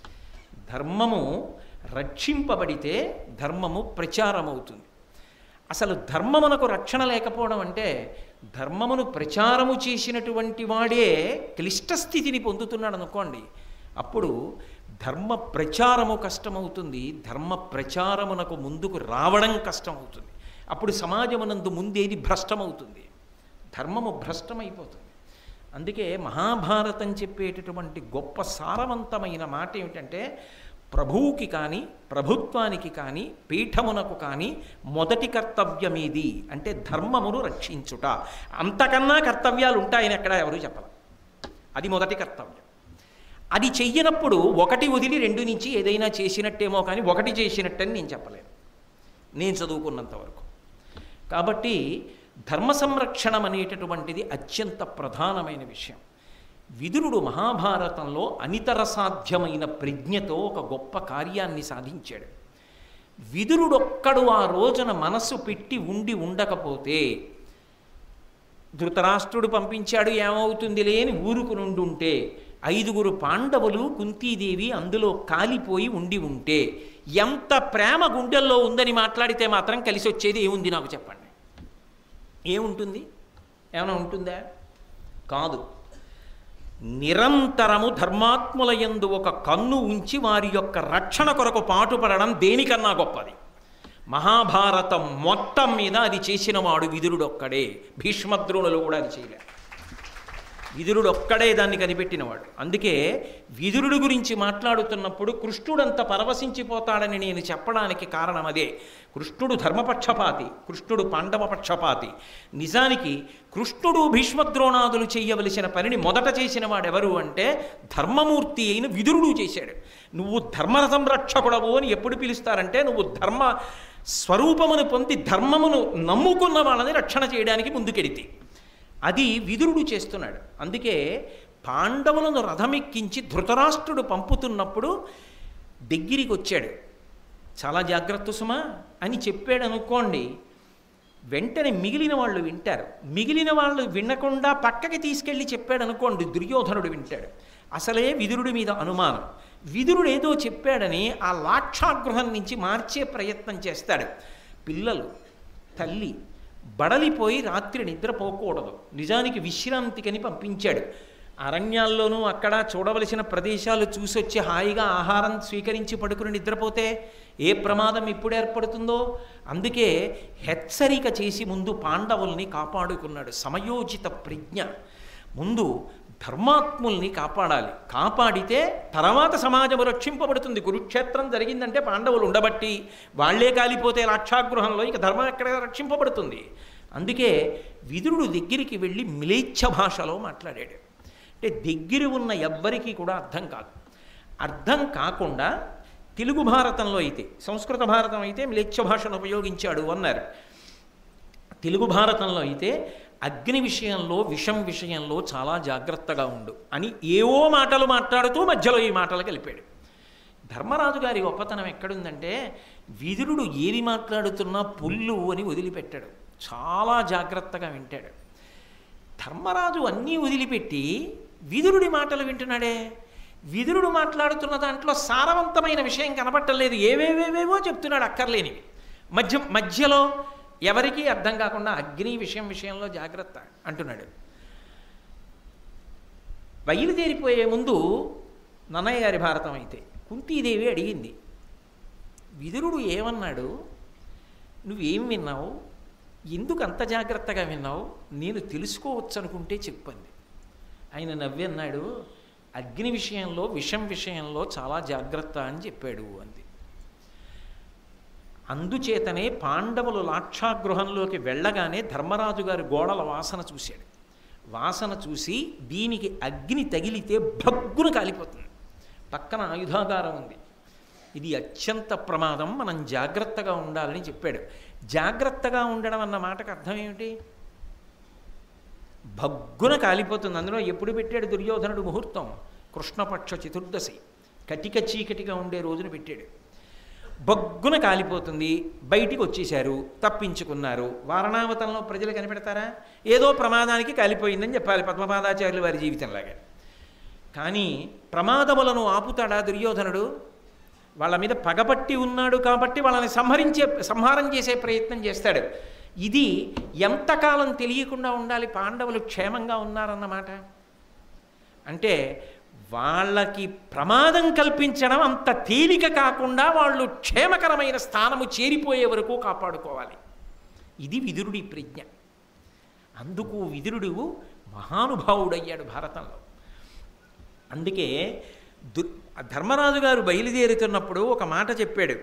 ధర్మము రక్షింపబడితే ధర్మము ప్రచారమవుతుంది అసలు ధర్మమునకు రక్షణ లేకపోవడం అంటే ధర్మమును ప్రచారము చేసినటువంటి వాడే క్లిష్ట స్థితిని పొందుతున్నాడు అనుకోండి అప్పుడు ధర్మ ప్రచారము కష్టమవుతుంది ధర్మ ప్రచారమునకు ముందుకు రావడం కష్టమవుతుంది అప్పుడు సమాజమునందు ముందేది భ్రష్టమవుతుంది ధర్మము భ్రష్టమైపోతుంది అందుకే మహాభారతం చెప్పేటటువంటి గొప్ప సారవంతమైన మాట ఏమిటంటే ప్రభువుకి కానీ ప్రభుత్వానికి కానీ పీఠమునకు కానీ మొదటి కర్తవ్యమేది అంటే ధర్మమును రక్షించుట అంతకన్నా కర్తవ్యాలు ఉంటాయని ఎక్కడ ఎవరు చెప్పాలి అది మొదటి కర్తవ్యం అది చెయ్యనప్పుడు ఒకటి వదిలి రెండు నుంచి ఏదైనా చేసినట్టేమో కానీ ఒకటి చేసినట్టని నేను చెప్పలేను నేను చదువుకున్నంత వరకు కాబట్టి ధర్మ సంరక్షణం అనేటటువంటిది అత్యంత ప్రధానమైన విషయం విదురుడు మహాభారతంలో అనితర సాధ్యమైన ప్రజ్ఞతో ఒక గొప్ప కార్యాన్ని సాధించాడు విదురుడొక్కడు ఆ రోజున మనస్సు పెట్టి ఉండి ఉండకపోతే ధృతరాష్ట్రుడు పంపించాడు ఏమవుతుంది లేని ఊరుకు నుండుంటే ఐదుగురు పాండవులు కుంతీదేవి అందులో కాలిపోయి ఉండి ఉంటే ఎంత ప్రేమ గుండెల్లో ఉందని మాట్లాడితే మాత్రం కలిసి వచ్చేది ఏముంది నాకు చెప్పండి ఏముంటుంది ఏమైనా ఉంటుందా కాదు నిరంతరము ధర్మాత్ముల యందు ఒక కన్ను ఉంచి వారి యొక్క రక్షణ కొరకు పాటుపడడం దేనికన్నా గొప్పది మహాభారతం మొత్తం మీద అది చేసినవాడు విదురుడొక్కడే భీష్మద్రోణులు కూడా అది చేయలేదు విదురుడు ఒక్కడే దాన్ని కనిపెట్టినవాడు అందుకే విదురుడు గురించి మాట్లాడుతున్నప్పుడు కృష్ణుడంత పరవశించిపోతాడని నేను చెప్పడానికి కారణం అదే కృష్ణుడు ధర్మపక్షపాతి కృష్ణుడు పాండవ పక్షపాతి నిజానికి కృష్ణుడు భీష్మద్రోణాదులు చేయవలసిన పనిని మొదట చేసిన వాడెవరు అంటే ధర్మమూర్తి అయిన విదురుడు చేశాడు నువ్వు ధర్మ సంరక్షకుడవు అని ఎప్పుడు పిలుస్తారంటే నువ్వు ధర్మ స్వరూపమును పొంది ధర్మమును నమ్ముకున్న వాళ్ళని రక్షణ చేయడానికి ముందుకెడితే అది విదురుడు చేస్తున్నాడు అందుకే పాండవులను రథమెక్కించి ధృతరాష్ట్రుడు పంపుతున్నప్పుడు దగ్గరికి వచ్చాడు చాలా జాగ్రత్త సుమా అని చెప్పాడు అనుకోండి వెంటనే మిగిలిన వాళ్ళు వింటారు మిగిలిన వాళ్ళు వినకుండా పక్కకి తీసుకెళ్ళి చెప్పాడు అనుకోండి దుర్యోధనుడు వింటాడు అసలే విదురుడి మీద అనుమానం విదురుడు ఏదో చెప్పాడని ఆ లాక్షాగృహం నుంచి మార్చే ప్రయత్నం చేస్తాడు పిల్లలు తల్లి బడలిపోయి రాత్రి నిద్రపోకూడదు నిజానికి విశ్రాంతికని పంపించాడు అరణ్యాల్లోనూ అక్కడ చూడవలసిన ప్రదేశాలు చూసొచ్చి హాయిగా ఆహారం స్వీకరించి పడుకుని నిద్రపోతే ఏ ప్రమాదం ఇప్పుడు ఏర్పడుతుందో అందుకే హెచ్చరిక చేసి ముందు పాండవుల్ని కాపాడుకున్నాడు సమయోచిత ప్రజ్ఞ ముందు ధర్మాత్ముల్ని కాపాడాలి కాపాడితే తర్వాత సమాజము రక్షింపబడుతుంది కురుక్షేత్రం జరిగిందంటే పాండవులు ఉండబట్టి వాళ్లే కాలిపోతే రాక్షాగృహంలో ఇక ధర్మం ఎక్కడ రక్షింపబడుతుంది అందుకే విదురుడు దగ్గరికి వెళ్ళి మిలేచ్ఛ భాషలో మాట్లాడాడు అంటే దగ్గర ఉన్న ఎవ్వరికీ కూడా అర్థం కాదు అర్థం కాకుండా తెలుగు భారతంలో అయితే సంస్కృత భారతం అయితే మిలేచ్ఛ భాషను ఉపయోగించాడు అన్నారు తెలుగు భారతంలో అయితే అగ్ని విషయంలో విషం విషయంలో చాలా జాగ్రత్తగా ఉండు అని ఏవో మాటలు మాట్లాడుతూ మధ్యలో ఈ మాటలు కలిపాడు ధర్మరాజు గారి గొప్పతనం ఎక్కడుందంటే విదురుడు ఏది మాట్లాడుతున్నా పుల్లు అని వదిలిపెట్టాడు చాలా జాగ్రత్తగా వింటాడు ధర్మరాజు అన్నీ వదిలిపెట్టి విదురుడి మాటలు వింటున్నాడే విదురుడు మాట్లాడుతున్న దాంట్లో సారవంతమైన విషయం కనబట్టలేదు ఏవేవేవేవో చెప్తున్నాడు అక్కర్లేనివి మధ్య మధ్యలో ఎవరికీ అర్థం కాకుండా అగ్ని విషయం విషయంలో జాగ్రత్త అంటున్నాడు బయలుదేరిపోయే ముందు నన్నయ్య గారి భారతం అయితే కుంతీదేవి అడిగింది విదురుడు ఏమన్నాడు నువ్వేం విన్నావు ఎందుకు అంత జాగ్రత్తగా విన్నావు నేను తెలుసుకోవచ్చు అనుకుంటే చెప్పండి ఆయన నవ్వి అన్నాడు అగ్ని విషయంలో విషం విషయంలో చాలా జాగ్రత్త అని చెప్పాడు అంది అందుచేతనే పాండవులు లాక్షాగృహంలోకి వెళ్ళగానే ధర్మరాజు గారి గోడల వాసన చూశాడు వాసన చూసి దీనికి అగ్ని తగిలితే భగ్గున కాలిపోతుంది పక్కన ఆయుధాగారం ఉంది ఇది అత్యంత ప్రమాదం మనం జాగ్రత్తగా ఉండాలని చెప్పాడు జాగ్రత్తగా ఉండడం అన్న మాటకు అర్థం ఏమిటి భగ్గున కాలిపోతుంది అందులో ఎప్పుడు పెట్టాడు దుర్యోధనుడు ముహూర్తం కృష్ణపక్ష చతుర్దశి కటిక చీకటిగా ఉండే రోజున పెట్టాడు బొగ్గున కాలిపోతుంది బయటికి వచ్చేశారు తప్పించుకున్నారు వారణావతంలో ప్రజలు కనిపెడతారా ఏదో ప్రమాదానికి కాలిపోయిందని చెప్పాలి పద్మపాదాచార్యులు వారి జీవితంలాగా కానీ ప్రమాదములను ఆపుతాడా దుర్యోధనుడు వాళ్ళ మీద పగపట్టి ఉన్నాడు కాబట్టి వాళ్ళని సంహరించే సంహారం చేసే ప్రయత్నం చేస్తాడు ఇది ఎంతకాలం తెలియకుండా ఉండాలి పాండవులు క్షేమంగా ఉన్నారన్నమాట అంటే వాళ్ళకి ప్రమాదం కల్పించడం అంత తేలిక కాకుండా వాళ్ళు క్షేమకరమైన స్థానము చేరిపోయే వరకు కాపాడుకోవాలి ఇది విదురుడి ప్రజ్ఞ అందుకు విదురుడు మహానుభావుడయ్యాడు భారతంలో అందుకే దు ధర్మరాజు గారు బయలుదేరుతున్నప్పుడు ఒక మాట చెప్పాడు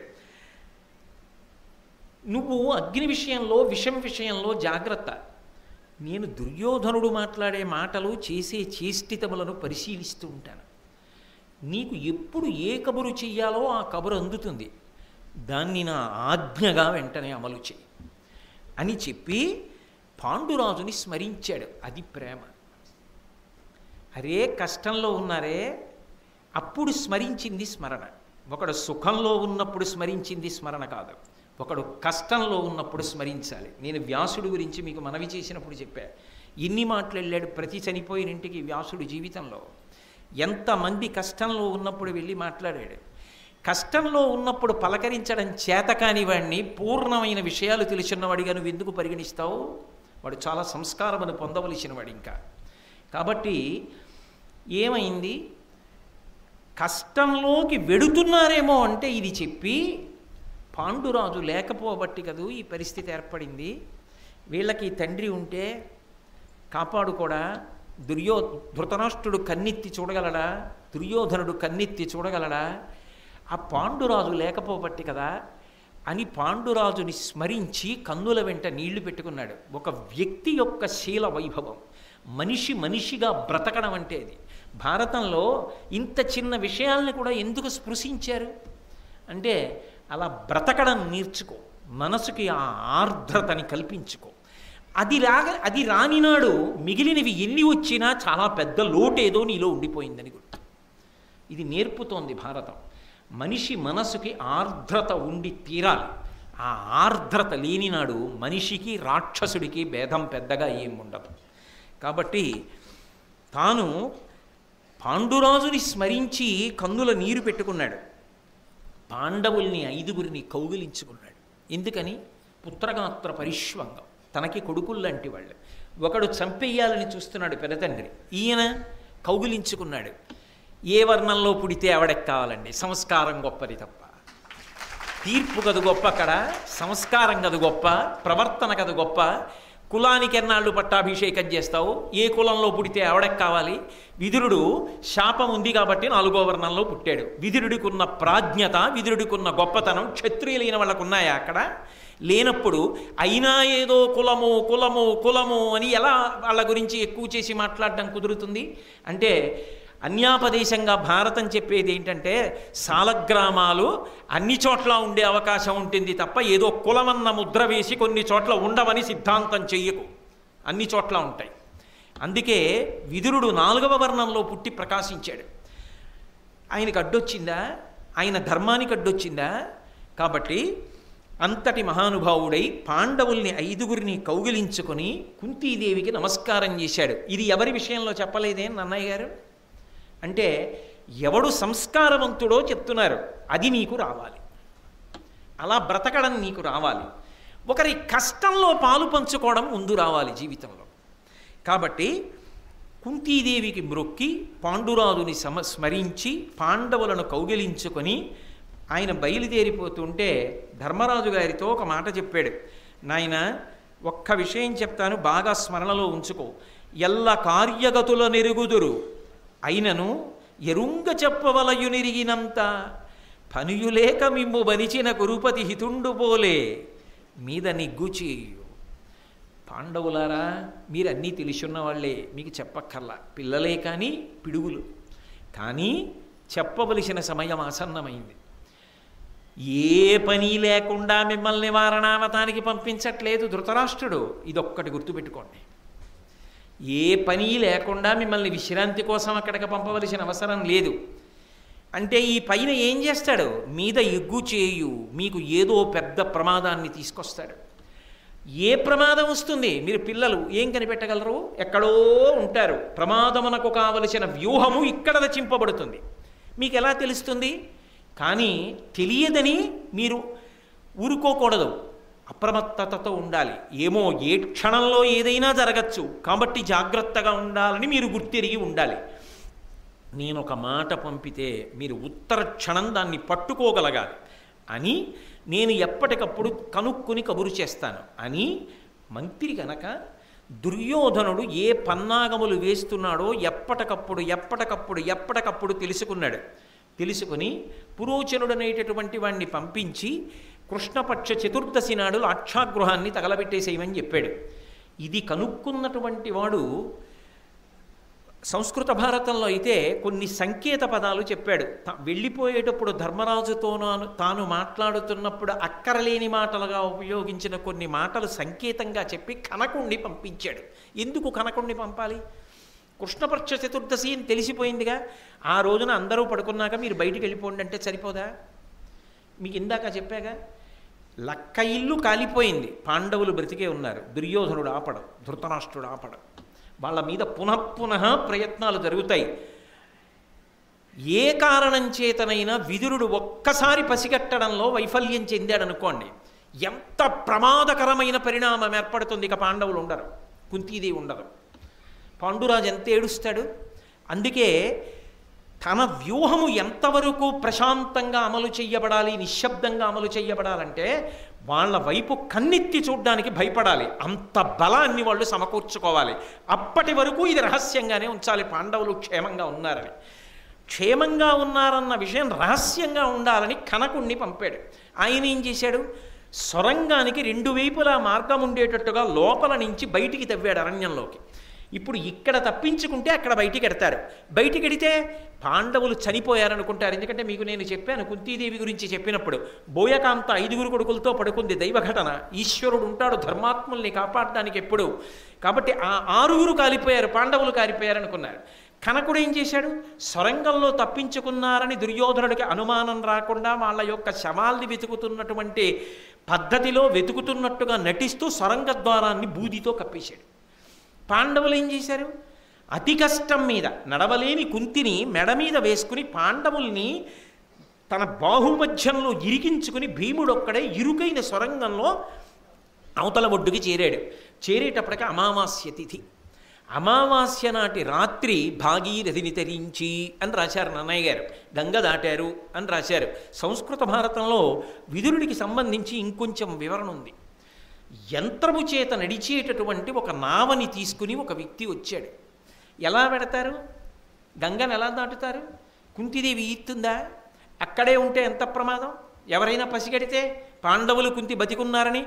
నువ్వు అగ్ని విషయంలో విషం విషయంలో జాగ్రత్త నేను దుర్యోధనుడు మాట్లాడే మాటలు చేసే చేష్టితములను పరిశీలిస్తూ ఉంటాను నీకు ఎప్పుడు ఏ కబురు చెయ్యాలో ఆ కబురు అందుతుంది దాన్ని నా ఆజ్ఞగా వెంటనే అమలు చేయి అని చెప్పి పాండురాజుని స్మరించాడు అది ప్రేమ అరే కష్టంలో ఉన్నారే అప్పుడు స్మరించింది స్మరణ ఒకడు సుఖంలో ఉన్నప్పుడు స్మరించింది స్మరణ కాదు ఒకడు కష్టంలో ఉన్నప్పుడు స్మరించాలి నేను వ్యాసుడు గురించి మీకు మనవి చేసినప్పుడు చెప్పా ఎన్ని మాటలు వెళ్ళాడు ప్రతి చనిపోయిన ఇంటికి వ్యాసుడు జీవితంలో ఎంతమంది కష్టంలో ఉన్నప్పుడు వెళ్ళి మాట్లాడాడు కష్టంలో ఉన్నప్పుడు పలకరించడం చేతకాని వాడిని పూర్ణమైన విషయాలు తెలిసినవాడిగా నువ్వు ఎందుకు పరిగణిస్తావు వాడు చాలా సంస్కారమును పొందవలసిన వాడు ఇంకా కాబట్టి ఏమైంది కష్టంలోకి వెడుతున్నారేమో అంటే ఇది చెప్పి పాండురాజు లేకపోబట్టి కదూ ఈ పరిస్థితి ఏర్పడింది వీళ్ళకి తండ్రి ఉంటే కాపాడుకోడా దుర్యో ధృతరాష్ట్రుడు కన్నెత్తి చూడగలడా దుర్యోధనుడు కన్నెత్తి చూడగలడా ఆ పాండురాజు లేకపోబట్టి కదా అని పాండురాజుని స్మరించి కన్నుల వెంట నీళ్లు పెట్టుకున్నాడు ఒక వ్యక్తి యొక్క శీల వైభవం మనిషి మనిషిగా బ్రతకడం అంటే అది భారతంలో ఇంత చిన్న విషయాల్ని కూడా ఎందుకు స్పృశించారు అంటే అలా బ్రతకడం నేర్చుకో మనసుకి ఆ ఆర్ద్రతని కల్పించుకో అది రాగా అది రానినాడు మిగిలినవి ఎన్ని వచ్చినా చాలా పెద్ద లోటేదో నీలో ఉండిపోయిందని గుర్తు ఇది నేర్పుతోంది భారతం మనిషి మనసుకి ఆర్ద్రత ఉండి తీరాలి ఆ ఆర్ద్రత లేనినాడు మనిషికి రాక్షసుడికి భేదం పెద్దగా ఏం ఉండదు కాబట్టి తాను పాండురాజుని స్మరించి కందుల నీరు పెట్టుకున్నాడు పాండవుల్ని ఐదుగురిని కౌగిలించుకున్నాడు ఎందుకని పుత్రగాత్ర పరిష్వంగం తనకి కొడుకుల్లాంటి వాళ్ళు ఒకడు చంపేయాలని చూస్తున్నాడు పెదతండ్రి ఈయన కౌగిలించుకున్నాడు ఏ వర్ణంలో పుడితే ఆవిడకి కావాలండి సంస్కారం గొప్పది తప్ప తీర్పు కదు గొప్ప అక్కడ సంస్కారం కదు గొప్ప ప్రవర్తన కదు గొప్ప కులానికి ఎన్నాళ్ళు పట్టాభిషేకం చేస్తావు ఏ కులంలో పుడితే ఆవిడకి కావాలి విదురుడు శాపం ఉంది కాబట్టి నాలుగో వర్ణంలో పుట్టాడు విదురుడికి ఉన్న ప్రాజ్ఞత విదురుడికి ఉన్న గొప్పతనం క్షత్రియులైన వాళ్ళకు ఉన్నాయా అక్కడ లేనప్పుడు అయినా ఏదో కులము కులము కులము అని ఎలా వాళ్ళ గురించి ఎక్కువ చేసి మాట్లాడడం కుదురుతుంది అంటే అన్యాపదేశంగా భారతం చెప్పేది ఏంటంటే సాలగ్రామాలు అన్ని చోట్ల ఉండే అవకాశం ఉంటుంది తప్ప ఏదో కులమన్న ముద్ర వేసి కొన్ని చోట్ల ఉండవని సిద్ధాంతం చెయ్యకు అన్ని చోట్ల ఉంటాయి అందుకే విదురుడు నాలుగవ వర్ణంలో పుట్టి ప్రకాశించాడు ఆయనకు అడ్డొచ్చిందా ఆయన ధర్మానికి అడ్డొచ్చిందా కాబట్టి అంతటి మహానుభావుడై పాండవుల్ని ఐదుగురిని కౌగిలించుకొని కుంతీదేవికి నమస్కారం చేశాడు ఇది ఎవరి విషయంలో చెప్పలేదే నన్నయ్య గారు అంటే ఎవడు సంస్కారవంతుడో చెప్తున్నారు అది నీకు రావాలి అలా బ్రతకడం నీకు రావాలి ఒకరి కష్టంలో పాలు పంచుకోవడం ముందు రావాలి జీవితంలో కాబట్టి కుంతీదేవికి మ్రొక్కి పాండురాజుని సమ స్మరించి పాండవులను కౌగిలించుకొని ఆయన బయలుదేరిపోతుంటే ధర్మరాజు గారితో ఒక మాట చెప్పాడు నాయన ఒక్క విషయం చెప్తాను బాగా స్మరణలో ఉంచుకో ఎల్ల కార్యగతుల నెరుగుదురు అయినను ఎరుంగ చెప్పవలయునిరిగినంత పనియులేక మిమ్ము బలిచిన కురుపతి హితుండు పోలే మీద నిగ్గుచేయు పాండవులారా మీరు అన్నీ తెలిసున్న వాళ్ళే మీకు చెప్పక్కర్లా పిల్లలే కానీ పిడుగులు కానీ చెప్పవలసిన సమయం ఆసన్నమైంది ఏ పని లేకుండా మిమ్మల్ని వారణావతానికి పంపించట్లేదు ధృతరాష్ట్రుడు ఇదొక్కటి గుర్తుపెట్టుకోండి ఏ పని లేకుండా మిమ్మల్ని విశ్రాంతి కోసం అక్కడికి పంపవలసిన అవసరం లేదు అంటే ఈ పైన ఏం చేస్తాడు మీద ఎగ్గు చేయు మీకు ఏదో పెద్ద ప్రమాదాన్ని తీసుకొస్తాడు ఏ ప్రమాదం వస్తుంది మీరు పిల్లలు ఏం కనిపెట్టగలరు ఎక్కడో ఉంటారు ప్రమాదమునకు కావలసిన వ్యూహము ఇక్కడ రచింపబడుతుంది మీకు ఎలా తెలుస్తుంది కానీ తెలియదని మీరు ఊరుకోకూడదు అప్రమత్తతతో ఉండాలి ఏమో ఏ క్షణంలో ఏదైనా జరగచ్చు కాబట్టి జాగ్రత్తగా ఉండాలని మీరు గుర్తిరిగి ఉండాలి నేను ఒక మాట పంపితే మీరు ఉత్తర క్షణం దాన్ని పట్టుకోగలగాలి అని నేను ఎప్పటికప్పుడు కనుక్కుని కబురు చేస్తాను అని మంత్రి గనక దుర్యోధనుడు ఏ పన్నాగములు వేస్తున్నాడో ఎప్పటికప్పుడు ఎప్పటికప్పుడు ఎప్పటికప్పుడు తెలుసుకున్నాడు తెలుసుకుని పురోచనుడు అనేటటువంటి వాణ్ణి పంపించి కృష్ణపక్ష చతుర్దశి నాడు లాక్షాగృహాన్ని తగలబెట్టేసేయమని చెప్పాడు ఇది కనుక్కున్నటువంటి వాడు సంస్కృత భారతంలో అయితే కొన్ని సంకేత పదాలు చెప్పాడు తా- వెళ్ళిపోయేటప్పుడు ధర్మరాజుతో నాను- తాను మాట్లాడుతున్నప్పుడు అక్కరలేని మాటలుగా ఉపయోగించిన కొన్ని మాటలు సంకేతంగా చెప్పి కనకుణ్ణి పంపించాడు ఎందుకు కనకుణ్ణి పంపాలి కృష్ణపక్ష చతుర్దశి అని తెలిసిపోయిందిగా ఆ రోజున అందరూ పడుకున్నాక మీరు బయటికి వెళ్ళిపోండి అంటే సరిపోదా మీకు ఇందాక చెప్పాగా లక్క ఇల్లు కాలిపోయింది పాండవులు బ్రతికే ఉన్నారు దుర్యోధనుడు ఆపడం ధృతరాష్ట్రుడు ఆపడం వాళ్ళ మీద పునఃపునః ప్రయత్నాలు జరుగుతాయి ఏ కారణం చేతనైనా విదురుడు ఒక్కసారి పసిగట్టడంలో వైఫల్యం చెందాడనుకోండి ఎంత ప్రమాదకరమైన పరిణామం ఏర్పడుతుంది ఇక పాండవులు ఉండరు కుంతీదేవి ఉండరు పాండురాజు ఎంత ఏడుస్తాడు అందుకే తన వ్యూహము ఎంతవరకు ప్రశాంతంగా అమలు చెయ్యబడాలి నిశ్శబ్దంగా అమలు చెయ్యబడాలంటే వాళ్ళ వైపు కన్నెత్తి చూడ్డానికి భయపడాలి అంత బలాన్ని వాళ్ళు సమకూర్చుకోవాలి అప్పటి వరకు ఇది రహస్యంగానే ఉంచాలి పాండవులు క్షేమంగా ఉన్నారని క్షేమంగా ఉన్నారన్న విషయం రహస్యంగా ఉండాలని కనకుణ్ణి పంపాడు ఆయన ఏం చేశాడు సొరంగానికి రెండు వైపులా మార్గం ఉండేటట్టుగా లోపల నుంచి బయటికి తవ్వాడు అరణ్యంలోకి ఇప్పుడు ఇక్కడ తప్పించుకుంటే అక్కడ బయటికి ఎడతారు బయటికి ఎడితే పాండవులు చనిపోయారనుకుంటారు ఎందుకంటే మీకు నేను చెప్పాను కుంతీదేవి గురించి చెప్పినప్పుడు బోయకాంత ఐదుగురు కొడుకులతో పడుకుంది దైవఘటన ఈశ్వరుడు ఉంటాడు ధర్మాత్ముల్ని కాపాడడానికి ఎప్పుడు కాబట్టి ఆ ఆరుగురు కాలిపోయారు పాండవులు కాలిపోయారనుకున్నారు కనకుడు ఏం చేశాడు సొరంగంలో తప్పించుకున్నారని దుర్యోధనుడికి అనుమానం రాకుండా వాళ్ళ యొక్క శవాల్ని వెతుకుతున్నటువంటి పద్ధతిలో వెతుకుతున్నట్టుగా నటిస్తూ సొరంగ ద్వారాన్ని బూదితో కప్పేశాడు పాండవులు ఏం చేశారు అతి కష్టం మీద నడవలేని కుంతిని మెడ మీద వేసుకుని పాండవుల్ని తన బాహుమధ్యంలో ఇరికించుకుని భీముడొక్కడే ఇరుకైన సొరంగంలో అవతల ఒడ్డుకి చేరాడు చేరేటప్పటికి అమావాస్య తిథి అమావాస్య నాటి రాత్రి భాగీరథిని తరించి అని రాశారు నన్నయ్య గారు గంగ దాటారు అని రాశారు సంస్కృత భారతంలో విదురుడికి సంబంధించి ఇంకొంచెం వివరణ ఉంది యంత్రము చేత నడిచేటటువంటి ఒక నావని తీసుకుని ఒక వ్యక్తి వచ్చాడు ఎలా పెడతారు గంగను ఎలా దాటుతారు కుంతిదేవి ఈత్తుందా అక్కడే ఉంటే ఎంత ప్రమాదం ఎవరైనా పసిగడితే పాండవులు కుంతి బతికున్నారని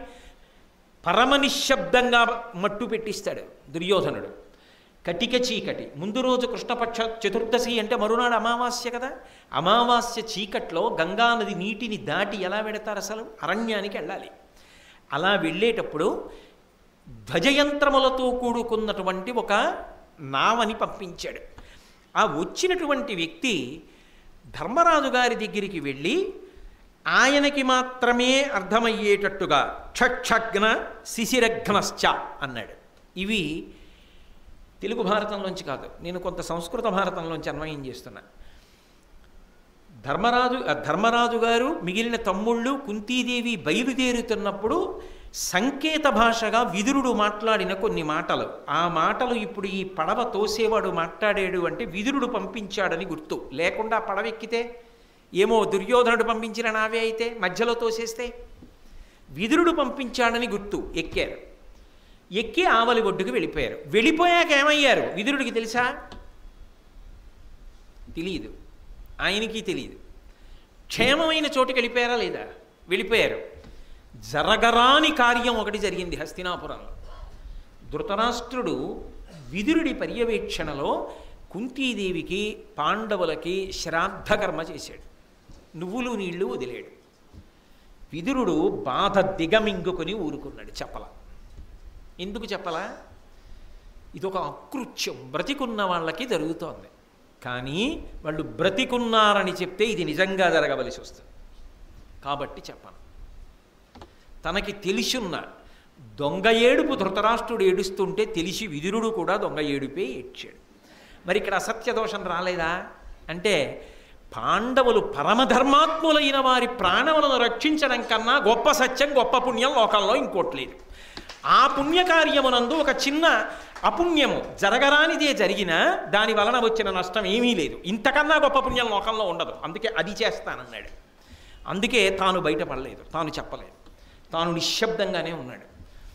పరమ నిశ్శబ్దంగా మట్టు పెట్టిస్తాడు దుర్యోధనుడు కటిక చీకటి ముందు రోజు కృష్ణపక్ష చతుర్దశి అంటే మరునాడు అమావాస్య కదా అమావాస్య చీకట్లో గంగానది నీటిని దాటి ఎలా వెడతారు అసలు అరణ్యానికి వెళ్ళాలి అలా వెళ్ళేటప్పుడు ధ్వజయంత్రములతో కూడుకున్నటువంటి ఒక నావని పంపించాడు ఆ వచ్చినటువంటి వ్యక్తి ధర్మరాజు గారి దగ్గరికి వెళ్ళి ఆయనకి మాత్రమే అర్థమయ్యేటట్టుగా క్షక్షగ్న శిశిరఘ్నశ్చ అన్నాడు ఇవి తెలుగు భారతంలోంచి కాదు నేను కొంత సంస్కృత భారతంలోంచి అన్వయం చేస్తున్నా ధర్మరాజు ఆ ధర్మరాజు గారు మిగిలిన తమ్ముళ్ళు కుంతీదేవి బయలుదేరుతున్నప్పుడు సంకేత భాషగా విదురుడు మాట్లాడిన కొన్ని మాటలు ఆ మాటలు ఇప్పుడు ఈ పడవ తోసేవాడు మాట్లాడాడు అంటే విదురుడు పంపించాడని గుర్తు లేకుండా పడవ ఎక్కితే ఏమో దుర్యోధనుడు పంపించిన నావే అయితే మధ్యలో తోసేస్తే విదురుడు పంపించాడని గుర్తు ఎక్కారు ఎక్కి ఆవలి ఒడ్డుకు వెళ్ళిపోయారు వెళ్ళిపోయాక ఏమయ్యారు విదురుడికి తెలుసా తెలియదు ఆయనకి తెలియదు క్షేమమైన చోటుకి వెళ్ళిపోయారా లేదా వెళ్ళిపోయారు జరగరాని కార్యం ఒకటి జరిగింది హస్తినాపురంలో ధృతరాష్ట్రుడు విదురుడి పర్యవేక్షణలో కుంతీదేవికి పాండవులకి శ్రాద్ధకర్మ చేశాడు నువ్వులు నీళ్లు వదిలేడు విదురుడు బాధ దిగమింగుకొని ఊరుకున్నాడు చెప్పల ఎందుకు చెప్పలా ఇదొక అకృత్యం బ్రతికున్న వాళ్ళకి జరుగుతోంది కానీ వాళ్ళు బ్రతికున్నారని చెప్తే ఇది నిజంగా జరగవలసి వస్తుంది కాబట్టి చెప్పను తనకి తెలిసున్న దొంగ ఏడుపు ధృతరాష్ట్రుడు ఏడుస్తుంటే తెలిసి విదురుడు కూడా దొంగ ఏడుపే ఏడ్చాడు మరి ఇక్కడ అసత్య దోషం రాలేదా అంటే పాండవులు పరమధర్మాత్ములైన వారి ప్రాణములను రక్షించడం కన్నా గొప్ప సత్యం గొప్ప పుణ్యం లోకంలో ఇంకోటి లేదు ఆ పుణ్యకార్యమునందు ఒక చిన్న అపుణ్యము జరగరానిదే జరిగినా దాని వలన వచ్చిన నష్టం ఏమీ లేదు ఇంతకన్నా గొప్ప పుణ్యం లోకంలో ఉండదు అందుకే అది చేస్తానన్నాడు అందుకే తాను బయటపడలేదు తాను చెప్పలేదు తాను నిశ్శబ్దంగానే ఉన్నాడు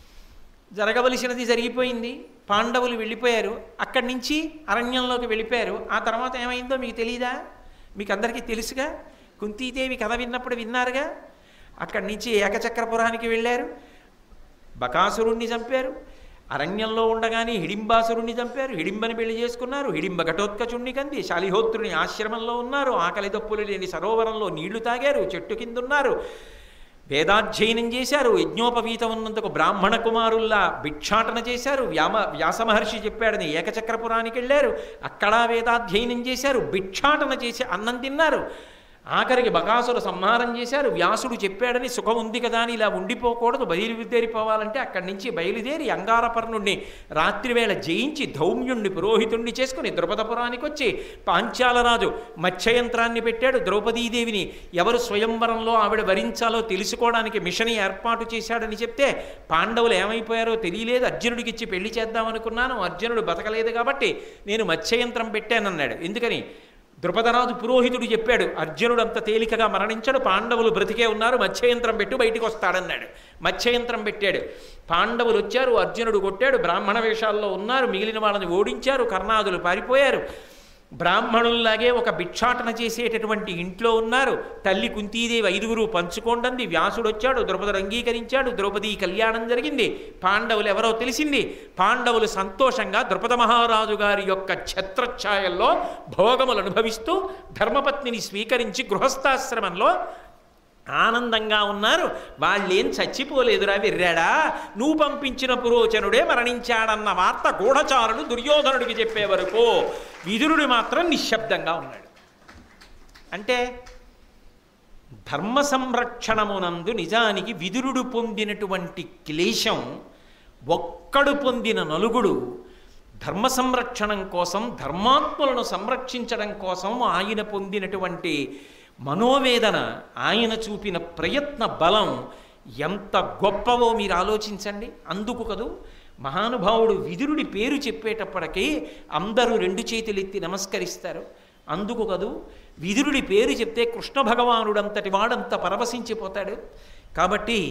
జరగవలసినది జరిగిపోయింది పాండవులు వెళ్ళిపోయారు అక్కడి నుంచి అరణ్యంలోకి వెళ్ళిపోయారు ఆ తర్వాత ఏమైందో మీకు తెలియదా మీకు అందరికీ తెలుసుగా కుంతీదేవి కథ విన్నప్పుడు విన్నారుగా అక్కడి నుంచి ఏకచక్రపురానికి వెళ్ళారు బకాసురుణ్ణి చంపారు అరణ్యంలో ఉండగానే హిడింబాసురుణ్ణి చంపారు హిడింబని పెళ్లి చేసుకున్నారు హిడింబ ఘటోత్కచుణ్ణి కంది శాలిహోత్రుని ఆశ్రమంలో ఉన్నారు ఆకలి దప్పులు లేని సరోవరంలో నీళ్లు తాగారు చెట్టు కింద ఉన్నారు వేదాధ్యయనం చేశారు యజ్ఞోపవీతం ఉన్నందుకు బ్రాహ్మణ కుమారుల్లా భిక్షాటన చేశారు వ్యామ వ్యాస మహర్షి చెప్పాడని ఏకచక్రపురానికి వెళ్ళారు అక్కడ వేదాధ్యయనం చేశారు భిక్షాటన చేసి అన్నం తిన్నారు ఆఖరికి బకాసుర సంహారం చేశారు వ్యాసుడు చెప్పాడని సుఖం ఉంది కదా అని ఇలా ఉండిపోకూడదు బయలుదేరిపోవాలంటే అక్కడి నుంచి బయలుదేరి అంగారపర్ణుణ్ణి రాత్రివేళ జయించి ధౌమ్యుణ్ణి పురోహితుణ్ణి చేసుకుని ద్రుపదపురానికి వచ్చి పాంచాలరాజు మత్స్యయంత్రాన్ని పెట్టాడు ద్రౌపదీదేవిని ఎవరు స్వయంవరంలో ఆవిడ వరించాలో తెలుసుకోవడానికి మిషన్ ఏర్పాటు చేశాడని చెప్తే పాండవులు ఏమైపోయారో తెలియలేదు అర్జునుడికి ఇచ్చి పెళ్లి చేద్దామనుకున్నాను అర్జునుడు బతకలేదు కాబట్టి నేను మత్స్యయంత్రం పెట్టానన్నాడు ఎందుకని ద్రుపదరాజు పురోహితుడు చెప్పాడు అర్జునుడు అంత తేలికగా మరణించాడు పాండవులు బ్రతికే ఉన్నారు మత్స్యయంత్రం పెట్టు బయటికి వస్తాడన్నాడు మత్స్యయంత్రం పెట్టాడు పాండవులు వచ్చారు అర్జునుడు కొట్టాడు బ్రాహ్మణ వేషాల్లో ఉన్నారు మిగిలిన వాళ్ళని ఓడించారు కర్ణాదులు పారిపోయారు బ్రాహ్మణుల్లాగే ఒక భిక్షాటన చేసేటటువంటి ఇంట్లో ఉన్నారు తల్లి కుంతీదేవి ఐదుగురు పంచుకోండి వ్యాసుడు వచ్చాడు ద్రౌపదుడు అంగీకరించాడు ద్రౌపది కళ్యాణం జరిగింది పాండవులు ఎవరో తెలిసింది పాండవులు సంతోషంగా ద్రుపద మహారాజు గారి యొక్క ఛత్రఛాయల్లో భోగములు అనుభవిస్తూ ధర్మపత్నిని స్వీకరించి గృహస్థాశ్రమంలో ఆనందంగా ఉన్నారు వాళ్ళేం చచ్చిపోలేదురా విర్రాడా నువ్వు పంపించిన పురోచనుడే మరణించాడన్న వార్త గూఢచారుడు దుర్యోధనుడికి చెప్పే వరకు విదురుడు మాత్రం నిశ్శబ్దంగా ఉన్నాడు అంటే ధర్మ సంరక్షణమునందు నిజానికి విదురుడు పొందినటువంటి క్లేశం ఒక్కడు పొందిన నలుగుడు ధర్మ సంరక్షణం కోసం ధర్మాత్ములను సంరక్షించడం కోసం ఆయన పొందినటువంటి మనోవేదన ఆయన చూపిన ప్రయత్న బలం ఎంత గొప్పవో మీరు ఆలోచించండి అందుకు కదూ మహానుభావుడు విదురుడి పేరు చెప్పేటప్పటికీ అందరూ రెండు చేతులెత్తి నమస్కరిస్తారు అందుకు కదూ విదురుడి పేరు చెప్తే కృష్ణ భగవానుడంతటి వాడంత పరవశించిపోతాడు కాబట్టి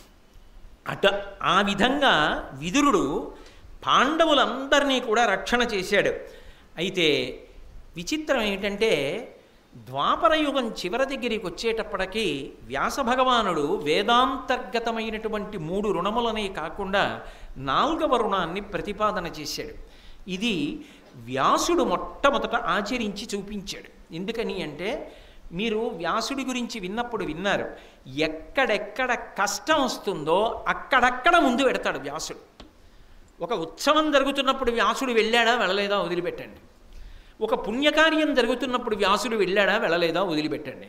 అట ఆ విధంగా విదురుడు పాండవులందరినీ కూడా రక్షణ చేశాడు అయితే విచిత్రం ఏంటంటే ద్వాపరయుగం చివరి దగ్గరికి వచ్చేటప్పటికీ వ్యాస భగవానుడు వేదాంతర్గతమైనటువంటి మూడు రుణములనే కాకుండా నాలుగవ రుణాన్ని ప్రతిపాదన చేశాడు ఇది వ్యాసుడు మొట్టమొదట ఆచరించి చూపించాడు ఎందుకని అంటే మీరు వ్యాసుడి గురించి విన్నప్పుడు విన్నారు ఎక్కడెక్కడ కష్టం వస్తుందో అక్కడక్కడ ముందు పెడతాడు వ్యాసుడు ఒక ఉత్సవం జరుగుతున్నప్పుడు వ్యాసుడు వెళ్ళాడా వెళ్ళలేదా వదిలిపెట్టండి ఒక పుణ్యకార్యం జరుగుతున్నప్పుడు వ్యాసుడు వెళ్ళాడా వెళ్ళలేదా వదిలిపెట్టండి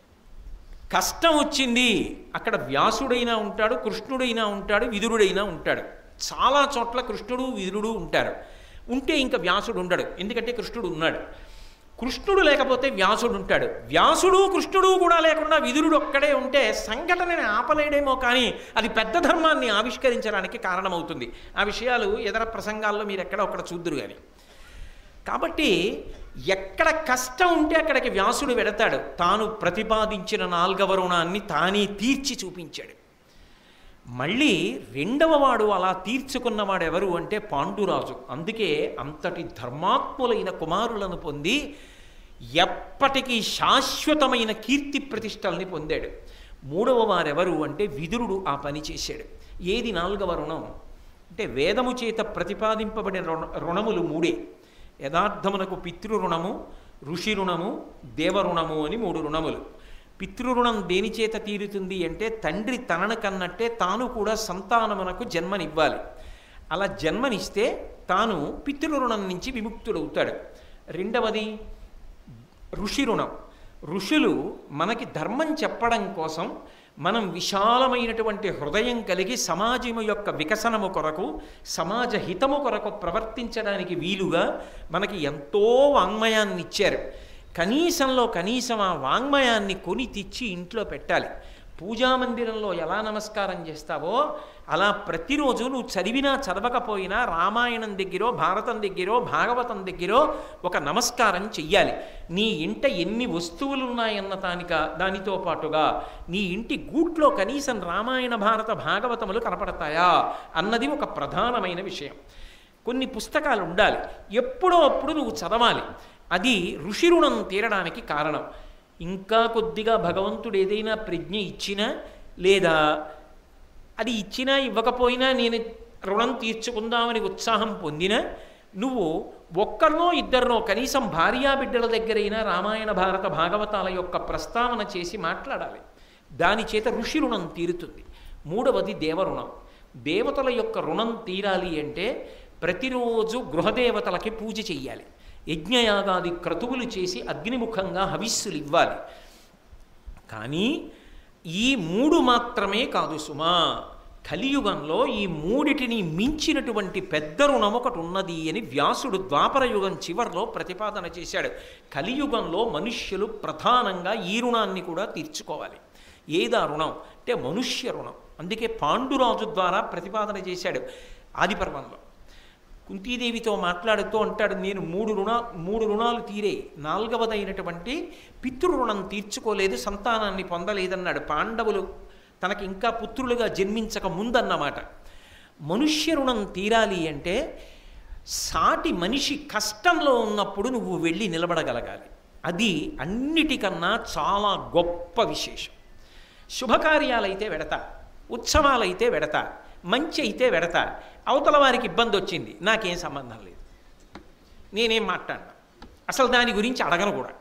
కష్టం వచ్చింది అక్కడ వ్యాసుడైనా ఉంటాడు కృష్ణుడైనా ఉంటాడు విదురుడైనా ఉంటాడు చాలా చోట్ల కృష్ణుడు విదురుడు ఉంటారు ఉంటే ఇంకా వ్యాసుడు ఉండడు ఎందుకంటే కృష్ణుడు ఉన్నాడు కృష్ణుడు లేకపోతే వ్యాసుడు ఉంటాడు వ్యాసుడు కృష్ణుడు కూడా లేకుండా విదురుడు ఒక్కడే ఉంటే సంఘటనని ఆపలేడేమో కానీ అది పెద్ద ధర్మాన్ని ఆవిష్కరించడానికి కారణమవుతుంది ఆ విషయాలు ఇతర ప్రసంగాల్లో మీరు ఎక్కడ ఒక్కడ చూద్దురు కానీ కాబట్టి ఎక్కడ కష్టం ఉంటే అక్కడికి వ్యాసుడు వెడతాడు తాను ప్రతిపాదించిన నాల్గవ రుణాన్ని తానే తీర్చి చూపించాడు మళ్ళీ రెండవ వాడు అలా తీర్చుకున్నవాడు ఎవరు అంటే పాండురాజు అందుకే అంతటి ధర్మాత్ములైన కుమారులను పొంది ఎప్పటికీ శాశ్వతమైన కీర్తి ప్రతిష్టల్ని పొందాడు మూడవ వారెవరు అంటే విదురుడు ఆ పని చేశాడు ఏది నాలుగవ రుణం అంటే వేదము చేత ప్రతిపాదింపబడిన రుణ రుణములు మూడే యథార్థమునకు పితృ రుణము ఋషి రుణము దేవరుణము అని మూడు రుణములు పితృరుణం దేని చేత తీరుతుంది అంటే తండ్రి తనను కన్నట్టే తాను కూడా సంతానమునకు జన్మనివ్వాలి అలా జన్మనిస్తే తాను పితృరుణం నుంచి విముక్తుడవుతాడు రెండవది ఋషి రుణం ఋషులు మనకి ధర్మం చెప్పడం కోసం మనం విశాలమైనటువంటి హృదయం కలిగి సమాజము యొక్క వికసనము కొరకు సమాజ హితము కొరకు ప్రవర్తించడానికి వీలుగా మనకి ఎంతో వాంగ్మయాన్ని ఇచ్చారు కనీసంలో కనీసం ఆ వాంగ్మయాన్ని కొని తెచ్చి ఇంట్లో పెట్టాలి పూజామందిరంలో ఎలా నమస్కారం చేస్తావో అలా ప్రతిరోజు నువ్వు చదివినా చదవకపోయినా రామాయణం దగ్గరో భారతం దగ్గరో భాగవతం దగ్గరో ఒక నమస్కారం చెయ్యాలి నీ ఇంట ఎన్ని వస్తువులు ఉన్నాయన్న దానిక దానితో పాటుగా నీ ఇంటి గూట్లో కనీసం రామాయణ భారత భాగవతములు కనపడతాయా అన్నది ఒక ప్రధానమైన విషయం కొన్ని పుస్తకాలు ఉండాలి ఎప్పుడో అప్పుడు నువ్వు చదవాలి అది ఋషి రుణం తీరడానికి కారణం ఇంకా కొద్దిగా భగవంతుడు ఏదైనా ప్రజ్ఞ ఇచ్చినా లేదా అది ఇచ్చినా ఇవ్వకపోయినా నేను రుణం తీర్చుకుందామని ఉత్సాహం పొందినా నువ్వు ఒక్కరినో ఇద్దరినో కనీసం భార్యాబిడ్డల దగ్గరైనా రామాయణ భారత భాగవతాల యొక్క ప్రస్తావన చేసి మాట్లాడాలి దాని చేత ఋషి రుణం తీరుతుంది మూడవది దేవరుణం దేవతల యొక్క రుణం తీరాలి అంటే ప్రతిరోజు గృహదేవతలకి పూజ చెయ్యాలి యజ్ఞయాగాది క్రతువులు చేసి అగ్నిముఖంగా హవిస్సులు ఇవ్వాలి కానీ ఈ మూడు మాత్రమే కాదు సుమా కలియుగంలో ఈ మూడిటిని మించినటువంటి పెద్ద రుణం ఒకటి ఉన్నది అని వ్యాసుడు ద్వాపర యుగం చివరిలో ప్రతిపాదన చేశాడు కలియుగంలో మనుష్యులు ప్రధానంగా ఈ రుణాన్ని కూడా తీర్చుకోవాలి ఏదా రుణం అంటే మనుష్య రుణం అందుకే పాండురాజు ద్వారా ప్రతిపాదన చేశాడు ఆదిపర్వంలో కుంతీదేవితో మాట్లాడుతూ అంటాడు నేను మూడు రుణ మూడు రుణాలు తీరే నాలుగవదైనటువంటి పితృరుణం తీర్చుకోలేదు సంతానాన్ని పొందలేదన్నాడు పాండవులు తనకి ఇంకా పుత్రులుగా జన్మించక ముందన్నమాట మనుష్య రుణం తీరాలి అంటే సాటి మనిషి కష్టంలో ఉన్నప్పుడు నువ్వు వెళ్ళి నిలబడగలగాలి అది అన్నిటికన్నా చాలా గొప్ప విశేషం శుభకార్యాలైతే వెడతా ఉత్సవాలైతే వెడతా మంచి అయితే వెడతా అవతల వారికి ఇబ్బంది వచ్చింది నాకేం సంబంధం లేదు నేనేం మాట్లాడినా అసలు దాని గురించి అడగను కూడా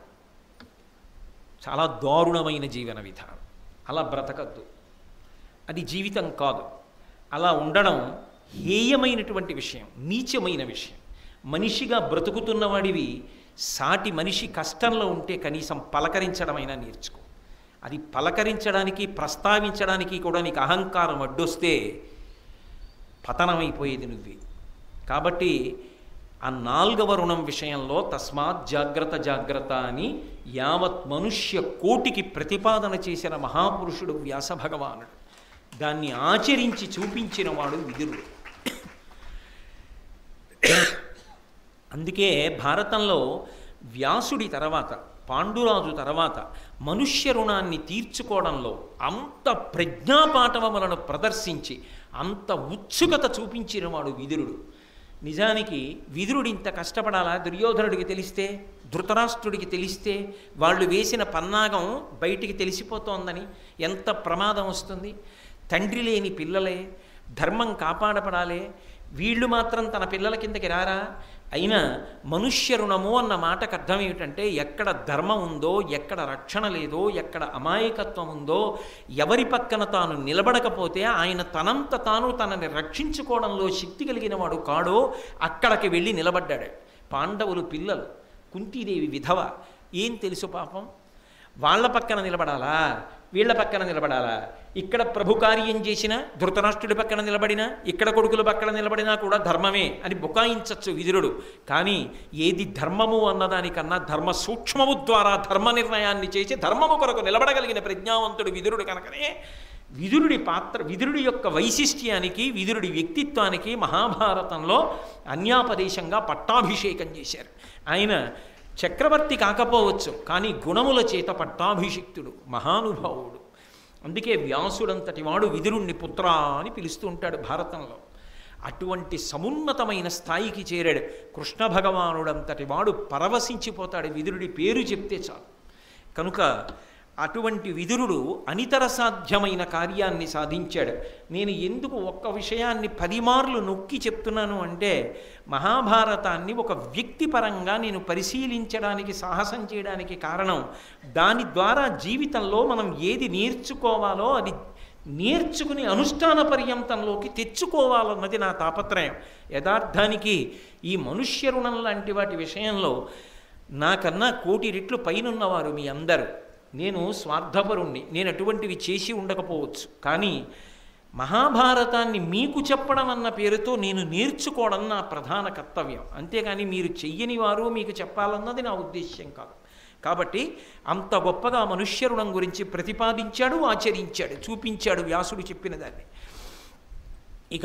చాలా దారుణమైన జీవన విధానం అలా బ్రతకద్దు అది జీవితం కాదు అలా ఉండడం హేయమైనటువంటి విషయం నీచమైన విషయం మనిషిగా బ్రతుకుతున్నవాడివి సాటి మనిషి కష్టంలో ఉంటే కనీసం పలకరించడమైనా నేర్చుకో అది పలకరించడానికి ప్రస్తావించడానికి కూడా నీకు అహంకారం అడ్డొస్తే పతనమైపోయేది నువ్వే కాబట్టి ఆ నాల్గవ రుణం విషయంలో తస్మాత్ జాగ్రత్త జాగ్రత్త అని యావత్ మనుష్య కోటికి ప్రతిపాదన చేసిన మహాపురుషుడు వ్యాస భగవానుడు దాన్ని ఆచరించి చూపించిన వాడు విదురుడు అందుకే భారతంలో వ్యాసుడి తర్వాత పాండురాజు తర్వాత మనుష్య రుణాన్ని తీర్చుకోవడంలో అంత ప్రజ్ఞాపాఠవములను ప్రదర్శించి అంత ఉత్సుకత చూపించిన వాడు విదురుడు నిజానికి విదురుడు ఇంత కష్టపడాలా దుర్యోధనుడికి తెలిస్తే ధృతరాష్ట్రుడికి తెలిస్తే వాళ్ళు వేసిన పన్నాగం బయటికి తెలిసిపోతోందని ఎంత ప్రమాదం వస్తుంది తండ్రి లేని పిల్లలే ధర్మం కాపాడపడాలే వీళ్ళు మాత్రం తన పిల్లల కిందకి రారా అయినా మనుష్య రుణము అన్న మాటకు అర్థం ఏమిటంటే ఎక్కడ ధర్మం ఉందో ఎక్కడ రక్షణ లేదో ఎక్కడ అమాయకత్వం ఉందో ఎవరి పక్కన తాను నిలబడకపోతే ఆయన తనంత తాను తనని రక్షించుకోవడంలో శక్తి కలిగిన వాడు కాడో అక్కడికి వెళ్ళి నిలబడ్డాడు పాండవులు పిల్లలు కుంతీదేవి విధవ ఏం తెలుసు పాపం వాళ్ళ పక్కన నిలబడాలా వీళ్ళ పక్కన నిలబడాలా ఇక్కడ ప్రభు కార్యం చేసిన ధృతరాష్ట్రుడి పక్కన నిలబడినా ఇక్కడ కొడుకుల పక్కన నిలబడినా కూడా ధర్మమే అని బుకాయించచ్చు విదురుడు కానీ ఏది ధర్మము అన్నదానికన్నా ధర్మ సూక్ష్మము ద్వారా ధర్మ నిర్ణయాన్ని చేసి ధర్మము కొరకు నిలబడగలిగిన ప్రజ్ఞావంతుడు విదురుడు కనుకనే విదురుడి పాత్ర విదురుడి యొక్క వైశిష్ట్యానికి విదురుడి వ్యక్తిత్వానికి మహాభారతంలో అన్యాపదేశంగా పట్టాభిషేకం చేశారు ఆయన చక్రవర్తి కాకపోవచ్చు కానీ గుణముల చేత పట్టాభిషిక్తుడు మహానుభావుడు అందుకే వ్యాసుడంతటి వాడు విదురుణ్ణి పుత్ర అని పిలుస్తూ ఉంటాడు భారతంలో అటువంటి సమున్నతమైన స్థాయికి చేరాడు కృష్ణ భగవానుడంతటి వాడు పరవశించిపోతాడు విదురుడి పేరు చెప్తే చాలు కనుక అటువంటి విదురుడు అనితర సాధ్యమైన కార్యాన్ని సాధించాడు నేను ఎందుకు ఒక్క విషయాన్ని పదిమార్లు నొక్కి చెప్తున్నాను అంటే మహాభారతాన్ని ఒక వ్యక్తిపరంగా నేను పరిశీలించడానికి సాహసం చేయడానికి కారణం దాని ద్వారా జీవితంలో మనం ఏది నేర్చుకోవాలో అది నేర్చుకుని అనుష్ఠాన పర్యంతంలోకి తెచ్చుకోవాలన్నది నా తాపత్రయం యథార్థానికి ఈ మనుష్య రుణం లాంటి వాటి విషయంలో నాకన్నా కోటి రెట్లు పైనున్నవారు మీ అందరూ నేను స్వార్థపరుణ్ణి నేను అటువంటివి చేసి ఉండకపోవచ్చు కానీ మహాభారతాన్ని మీకు చెప్పడం అన్న పేరుతో నేను నేర్చుకోవడం నా ప్రధాన కర్తవ్యం అంతేగాని మీరు చెయ్యని వారు మీకు చెప్పాలన్నది నా ఉద్దేశ్యం కాదు కాబట్టి అంత గొప్పగా మనుష్య రుణం గురించి ప్రతిపాదించాడు ఆచరించాడు చూపించాడు వ్యాసుడు చెప్పిన దాన్ని ఇక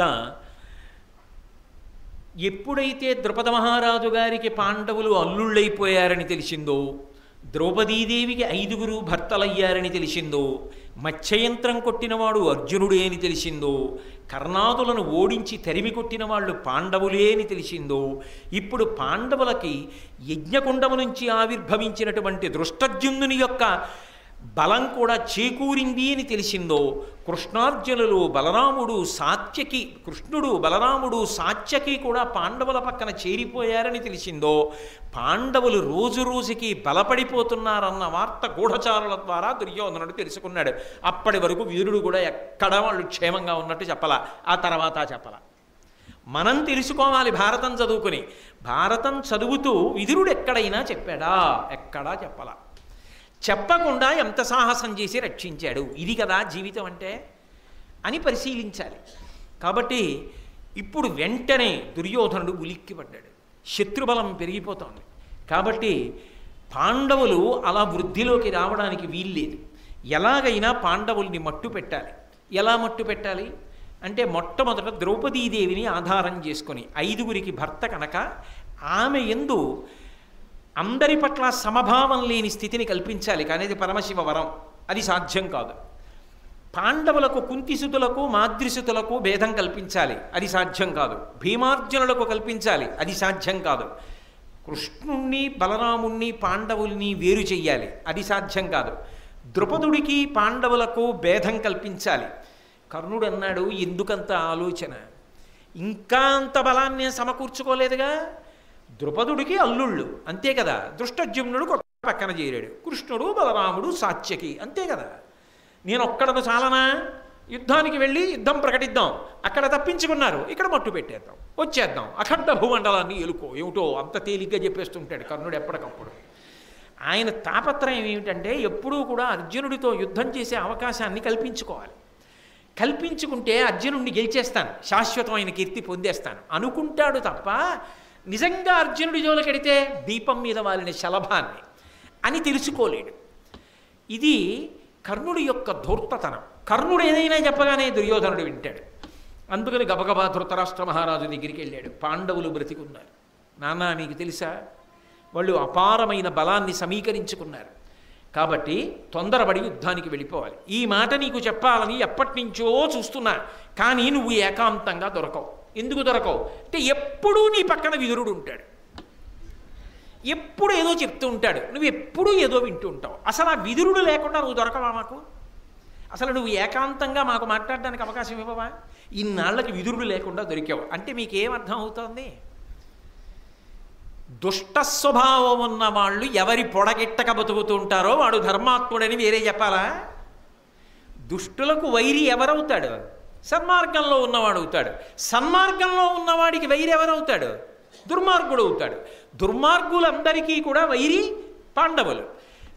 ఎప్పుడైతే ద్రుపద మహారాజు గారికి పాండవులు అల్లుళ్ళైపోయారని తెలిసిందో ద్రౌపదీదేవికి ఐదుగురు భర్తలయ్యారని తెలిసిందో మత్స్యయంత్రం కొట్టినవాడు అర్జునుడే అని తెలిసిందో కర్ణాదులను ఓడించి తరిమి కొట్టిన వాళ్ళు పాండవులే అని తెలిసిందో ఇప్పుడు పాండవులకి యజ్ఞకుండము నుంచి ఆవిర్భవించినటువంటి దృష్టజ్యుమ్నుని యొక్క బలం కూడా చేకూరింది అని తెలిసిందో కృష్ణార్జునులు బలరాముడు సాత్యకి కృష్ణుడు బలరాముడు సాత్యకి కూడా పాండవుల పక్కన చేరిపోయారని తెలిసిందో పాండవులు రోజు రోజుకి బలపడిపోతున్నారన్న వార్త గూఢచారుల ద్వారా దుర్యోధనుడు తెలుసుకున్నాడు అప్పటి వరకు వీరుడు కూడా ఎక్కడ వాళ్ళు క్షేమంగా ఉన్నట్టు చెప్పలా ఆ తర్వాత చెప్పలా మనం తెలుసుకోవాలి భారతం చదువుకుని భారతం చదువుతూ విదురుడు ఎక్కడైనా చెప్పాడా ఎక్కడా చెప్పలా చెప్పకుండా ఎంత సాహసం చేసి రక్షించాడు ఇది కదా జీవితం అంటే అని పరిశీలించాలి కాబట్టి ఇప్పుడు వెంటనే దుర్యోధనుడు ఉలిక్కిపడ్డాడు శత్రుబలం పెరిగిపోతోంది కాబట్టి పాండవులు అలా వృద్ధిలోకి రావడానికి వీల్లేదు ఎలాగైనా పాండవుల్ని మట్టు పెట్టాలి ఎలా మట్టు పెట్టాలి అంటే మొట్టమొదట ద్రౌపదీదేవిని ఆధారం చేసుకొని ఐదుగురికి భర్త కనుక ఆమె ఎందు అందరి పట్ల సమభావం లేని స్థితిని కల్పించాలి కానీ అది పరమశివ వరం అది సాధ్యం కాదు పాండవులకు కుంతిసుతులకు మాద్రిసుతులకు భేదం కల్పించాలి అది సాధ్యం కాదు భీమార్జునులకు కల్పించాలి అది సాధ్యం కాదు కృష్ణుణ్ణి బలరాముణ్ణి పాండవుల్ని వేరు చెయ్యాలి అది సాధ్యం కాదు ద్రుపదుడికి పాండవులకు భేదం కల్పించాలి కర్ణుడు అన్నాడు ఎందుకంత ఆలోచన ఇంకా అంత బలాన్ని సమకూర్చుకోలేదుగా ద్రుపదుడికి అల్లుళ్ళు అంతే కదా దృష్టజ్యుమ్నుడు కొత్త పక్కన చేరాడు కృష్ణుడు బలరాముడు సాత్యకి అంతే కదా నేను ఒక్కడను చాలనా యుద్ధానికి వెళ్ళి యుద్ధం ప్రకటిద్దాం అక్కడ తప్పించుకున్నారు ఇక్కడ మట్టు పెట్టేద్దాం వచ్చేద్దాం అఖండ భూమండలాన్ని ఎలుకో ఏమిటో అంత తేలిగ్గా చెప్పేస్తుంటాడు కర్ణుడు ఎప్పటికప్పుడు ఆయన తాపత్రయం ఏమిటంటే ఎప్పుడూ కూడా అర్జునుడితో యుద్ధం చేసే అవకాశాన్ని కల్పించుకోవాలి కల్పించుకుంటే అర్జునుడిని గెలిచేస్తాను శాశ్వతమైన కీర్తి పొందేస్తాను అనుకుంటాడు తప్ప నిజంగా అర్జునుడి జోలకెడితే దీపం మీద వాలిన శలభాన్ని అని తెలుసుకోలేడు ఇది కర్ణుడి యొక్క ధూర్తతనం కర్ణుడు ఏదైనా చెప్పగానే దుర్యోధనుడు వింటాడు అందుకని గబగబా ధృతరాష్ట్ర మహారాజు దగ్గరికి వెళ్ళాడు పాండవులు బ్రతికున్నారు నాన్న నీకు తెలుసా వాళ్ళు అపారమైన బలాన్ని సమీకరించుకున్నారు కాబట్టి తొందరపడి యుద్ధానికి వెళ్ళిపోవాలి ఈ మాట నీకు చెప్పాలని ఎప్పటి నుంచో చూస్తున్నా కానీ నువ్వు ఏకాంతంగా దొరకవు ఎందుకు దొరకవు అంటే ఎప్పుడూ నీ పక్కన విదురుడు ఉంటాడు ఎప్పుడు ఏదో చెప్తూ ఉంటాడు నువ్వు ఎప్పుడూ ఏదో వింటూ ఉంటావు అసలు ఆ విదురుడు లేకుండా నువ్వు దొరకవా మాకు అసలు నువ్వు ఏకాంతంగా మాకు మాట్లాడడానికి అవకాశం ఇవ్వవా ఇన్నాళ్ళకి విదురుడు లేకుండా దొరికావు అంటే మీకేం అర్థం అవుతోంది దుష్ట స్వభావం ఉన్న వాళ్ళు ఎవరి పొడగెట్టక బతుకుతూ ఉంటారో వాడు ధర్మాత్ముడని వేరే చెప్పాలా దుష్టులకు వైరి ఎవరవుతాడు సన్మార్గంలో ఉన్నవాడు అవుతాడు సన్మార్గంలో ఉన్నవాడికి వైరి ఎవరవుతాడు దుర్మార్గుడు అవుతాడు దుర్మార్గులందరికీ కూడా వైరి పాండవులు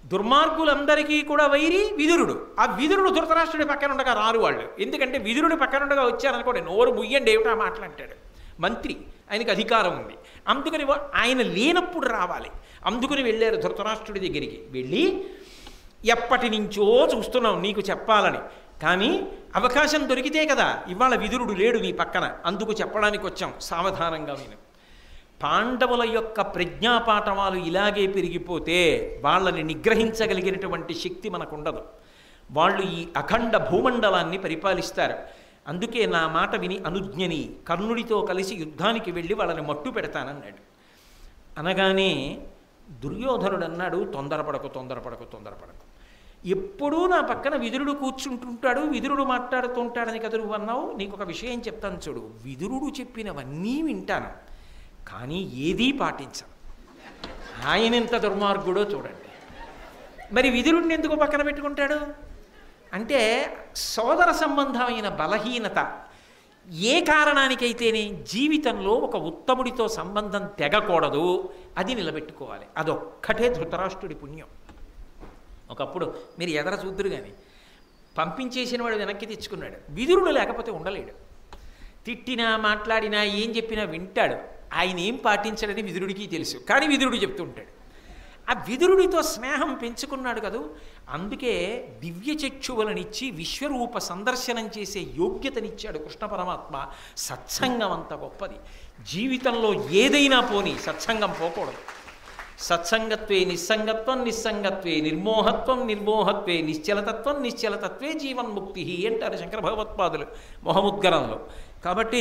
దుర్మార్గులందరికీ కూడా వైరి విదురుడు ఆ విదురుడు ధృతరాష్ట్రుడి పక్కన ఉండగా రారు వాళ్ళు ఎందుకంటే విదురుడి పక్కన ఉండగా వచ్చారనుకోండి నోరు ముయ్యండి ఏమిటా మాట్లాంటాడు మంత్రి ఆయనకి అధికారం ఉంది అందుకని వా- ఆయన లేనప్పుడు రావాలి అందుకని వెళ్ళారు ధృతరాష్ట్రుడి దగ్గరికి వెళ్ళి ఎప్పటి నుంచో చూస్తున్నాం నీకు చెప్పాలని కానీ అవకాశం దొరికితే కదా ఇవాళ విదురుడు లేడు నీ పక్కన అందుకు చెప్పడానికి వచ్చాం సావధానంగా విను పాండవుల యొక్క ప్రజ్ఞాపాఠవాలు ఇలాగే పెరిగిపోతే వాళ్ళని నిగ్రహించగలిగినటువంటి శక్తి మనకుండదు వాళ్ళు ఈ అఖండ భూమండలాన్ని పరిపాలిస్తారు అందుకే నా మాట విని అనుజ్ఞని కర్ణుడితో కలిసి యుద్ధానికి వెళ్ళి వాళ్ళని మట్టు పెడతానన్నాడు అనగానే దుర్యోధనుడు అన్నాడు తొందరపడకు తొందరపడకు తొందరపడకు ఎప్పుడూ నా పక్కన విదురుడు కూర్చుంటుంటాడు విదురుడు మాట్లాడుతుంటాడని కదా నువ్వు అన్నావు నీకు ఒక విషయం చెప్తాను చూడు విదురుడు చెప్పినవన్నీ వింటాను కానీ ఏదీ పాటించను ఆయన ఎంత దుర్మార్గుడో చూడండి మరి విదురుడిని ఎందుకు పక్కన పెట్టుకుంటాడు అంటే సోదర సంబంధమైన బలహీనత ఏ కారణానికైతేనే జీవితంలో ఒక ఉత్తముడితో సంబంధం తెగకూడదు అది నిలబెట్టుకోవాలి అదొక్కటే ధృతరాష్ట్రుడి పుణ్యం ఒకప్పుడు మీరు ఎదర చూద్దరు కానీ పంపించేసిన వాడు వెనక్కి తెచ్చుకున్నాడు విదురుడు లేకపోతే ఉండలేడు తిట్టినా మాట్లాడినా ఏం చెప్పినా వింటాడు ఆయన ఏం పాటించడని విదురుడికి తెలుసు కానీ విదురుడు చెప్తుంటాడు ఆ విదురుడితో స్నేహం పెంచుకున్నాడు కదూ అందుకే దివ్య చక్షువులనిచ్చి విశ్వరూప సందర్శనం చేసే యోగ్యతనిచ్చాడు కృష్ణ పరమాత్మ సత్సంగం అంత గొప్పది జీవితంలో ఏదైనా పోని సత్సంగం పోకూడదు సత్సంగత్వే నిస్సంగత్వం నిస్సంగత్వే నిర్మోహత్వం నిర్మోహత్వే నిశ్చలతత్వం నిశ్చలతత్వే జీవన్ముక్తి అంటారు శంకర భగవత్పాదులు మొహముద్గరంలో కాబట్టి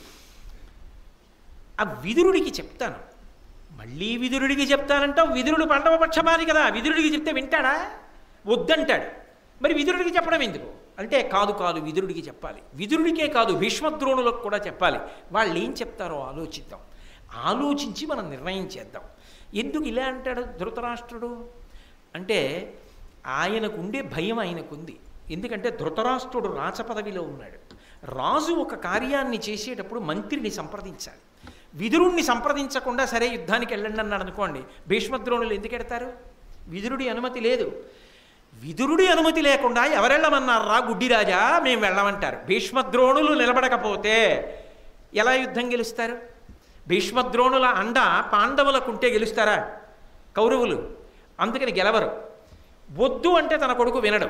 ఆ విదురుడికి చెప్తాను మళ్ళీ విదురుడికి చెప్తానంటావు విదురుడు పండవ పక్షపాతి కదా విదురుడికి చెప్తే వింటాడా వద్దంటాడు మరి విదురుడికి చెప్పడం ఎందుకు అంటే కాదు కాదు విదురుడికి చెప్పాలి విదురుడికే కాదు భీష్మద్రోణులకు కూడా చెప్పాలి వాళ్ళు ఏం చెప్తారో ఆలోచిద్దాం ఆలోచించి మనం నిర్ణయం చేద్దాం ఎందుకు ఇలా అంటాడు ధృతరాష్ట్రుడు అంటే ఆయనకు ఉండే భయం ఆయనకుంది ఎందుకంటే ధృతరాష్ట్రుడు రాచ పదవిలో ఉన్నాడు రాజు ఒక కార్యాన్ని చేసేటప్పుడు మంత్రిని సంప్రదించాలి విదురుణ్ణి సంప్రదించకుండా సరే యుద్ధానికి వెళ్ళండి అన్నాడు అనుకోండి భీష్మద్రోణులు ఎందుకు ఎడతారు విదురుడి అనుమతి లేదు విదురుడి అనుమతి లేకుండా ఎవరెళ్ళమన్నారా గుడ్డిరాజా మేము వెళ్ళమంటారు భీష్మద్రోణులు నిలబడకపోతే ఎలా యుద్ధం గెలుస్తారు భీష్మద్రోణుల అండ పాండవులకుంటే గెలుస్తారా కౌరవులు అందుకని గెలవరు వద్దు అంటే తన కొడుకు వినడు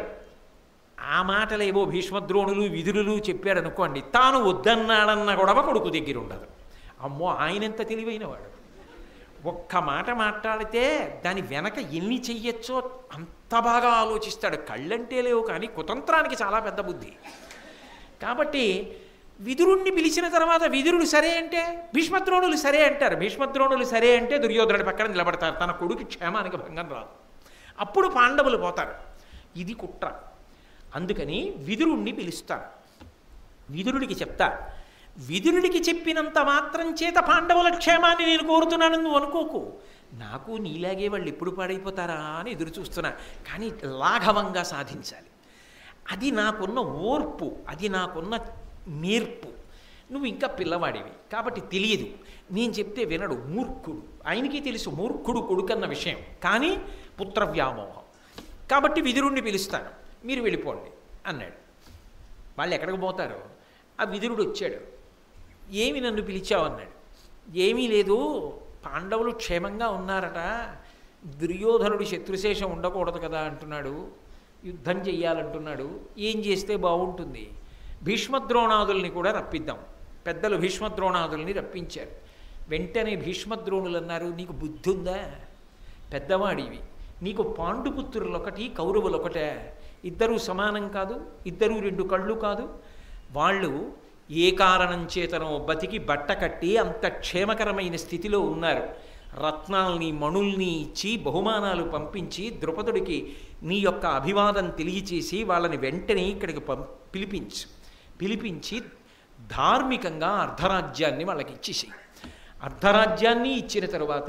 ఆ మాటలేవో భీష్మద్రోణులు విధులు చెప్పాడు అనుకోండి తాను వద్దన్నాడన్న గొడవ కొడుకు దగ్గర ఉండదు అమ్మో ఆయనెంత తెలివైనవాడు ఒక్క మాట మాట్లాడితే దాని వెనక ఎన్ని చెయ్యొచ్చో అంత బాగా ఆలోచిస్తాడు కళ్ళంటే లేవు కానీ కుతంత్రానికి చాలా పెద్ద బుద్ధి కాబట్టి విదురుణ్ణి పిలిచిన తర్వాత విదురుడు సరే అంటే భీష్మద్రోణులు సరే అంటారు భీష్మద్రోణులు సరే అంటే దుర్యోధనుడి పక్కన నిలబడతారు తన కొడుకు క్షేమానికి భంగం రాదు అప్పుడు పాండవులు పోతారు ఇది కుట్ర అందుకని విదురుణ్ణి పిలుస్తారు విదురుడికి చెప్తా విదురుడికి చెప్పినంత మాత్రం చేత పాండవుల క్షేమాన్ని నేను కోరుతున్నాను నువ్వు అనుకోకు నాకు నీలాగే వాళ్ళు ఎప్పుడు పాడైపోతారా అని ఎదురు చూస్తున్నా కానీ లాఘవంగా సాధించాలి అది నాకున్న ఓర్పు అది నాకున్న నేర్పు నువ్వు ఇంకా పిల్లవాడివి కాబట్టి తెలియదు నేను చెప్తే వినడు మూర్ఖుడు ఆయనకి తెలుసు మూర్ఖుడు కొడుకన్న విషయం కానీ పుత్ర వ్యామోహం కాబట్టి విదురుణ్ణి పిలుస్తాను మీరు వెళ్ళిపోండి అన్నాడు వాళ్ళు ఎక్కడికి పోతారు ఆ విదురుడు వచ్చాడు ఏమి నన్ను పిలిచావు అన్నాడు ఏమీ లేదు పాండవులు క్షేమంగా ఉన్నారట దుర్యోధనుడు శత్రుశేషం ఉండకూడదు కదా అంటున్నాడు యుద్ధం చెయ్యాలంటున్నాడు ఏం చేస్తే బాగుంటుంది భీష్మద్రోణాదుల్ని కూడా రప్పిద్దాం పెద్దలు భీష్మద్రోణాదుల్ని రప్పించారు వెంటనే భీష్మద్రోణులు అన్నారు నీకు బుద్ధి ఉందా పెద్దవాడివి నీకు పాండుపుత్రులు ఒకటి కౌరవులు ఒకటే ఇద్దరూ సమానం కాదు ఇద్దరూ రెండు కళ్ళు కాదు వాళ్ళు ఏ కారణం చేతనో బతికి బట్ట కట్టి అంత క్షేమకరమైన స్థితిలో ఉన్నారు రత్నాల్ని మణుల్ని ఇచ్చి బహుమానాలు పంపించి ద్రుపదుడికి నీ యొక్క అభివాదం తెలియచేసి వాళ్ళని వెంటనే ఇక్కడికి పం పిలిపించు పిలిపించి ధార్మికంగా అర్ధరాజ్యాన్ని వాళ్ళకి ఇచ్చేసి అర్ధరాజ్యాన్ని ఇచ్చిన తరువాత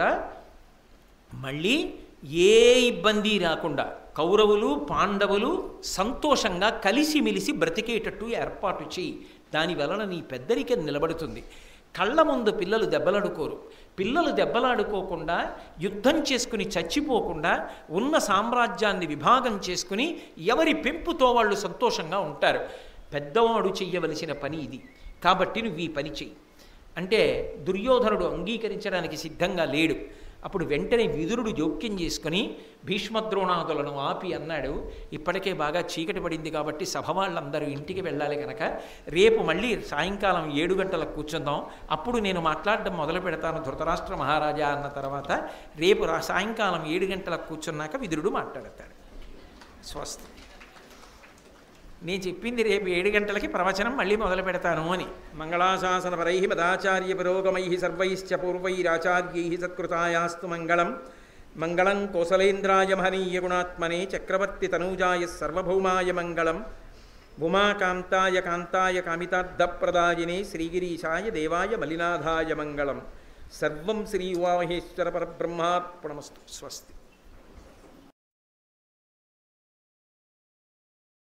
మళ్ళీ ఏ ఇబ్బంది రాకుండా కౌరవులు పాండవులు సంతోషంగా కలిసిమెలిసి బ్రతికేటట్టు ఏర్పాటు చేయి దాని వలన నీ పెద్దరికం నిలబడుతుంది కళ్ళ ముందు పిల్లలు దెబ్బలాడుకోరు పిల్లలు దెబ్బలాడుకోకుండా యుద్ధం చేసుకుని చచ్చిపోకుండా ఉన్న సామ్రాజ్యాన్ని విభాగం చేసుకుని ఎవరి పెంపుతో వాళ్ళు సంతోషంగా ఉంటారు పెద్దవాడు చెయ్యవలసిన పని ఇది కాబట్టి నువ్వు ఈ పని చెయ్యి అంటే దుర్యోధనుడు అంగీకరించడానికి సిద్ధంగా లేడు అప్పుడు వెంటనే విదురుడు జోక్యం చేసుకుని భీష్మద్రోణాదులను ఆపి అన్నాడు ఇప్పటికే బాగా చీకటి పడింది కాబట్టి సభ వాళ్ళందరూ ఇంటికి వెళ్ళాలి కనుక రేపు మళ్ళీ సాయంకాలం ఏడు గంటలకు కూర్చుందాం అప్పుడు నేను మాట్లాడడం మొదలు పెడతాను ధృతరాష్ట్ర మహారాజా అన్న తర్వాత రేపు రా సాయంకాలం ఏడు గంటలకు కూర్చున్నాక విదురుడు మాట్లాడతాడు స్వస్తి నేను చెప్పింది రేపు ఏడు గంటలకి ప్రవచనం మళ్ళీ మొదలు పెడతాను అని మంగళాశాసన పరై మదాచార్య పురోగమై సర్వైశ్చ పూర్వైరాచార్యై సత్కృతాయాస్తు మంగళం మంగళం కోసలేంద్రాయ మహనీయ గుణాత్మనే చక్రవర్తి తనూజాయ సర్వభౌమాయ మంగళం ఉమాకాంతాయ కాంతాయ కామితార్థప్రదాయినే శ్రీగిరీశాయ దేవాయ మలినాథాయ మంగళం సర్వం శ్రీ ఉమామహేశ్వర పరబ్రహ్మార్పణమస్తు స్వస్తి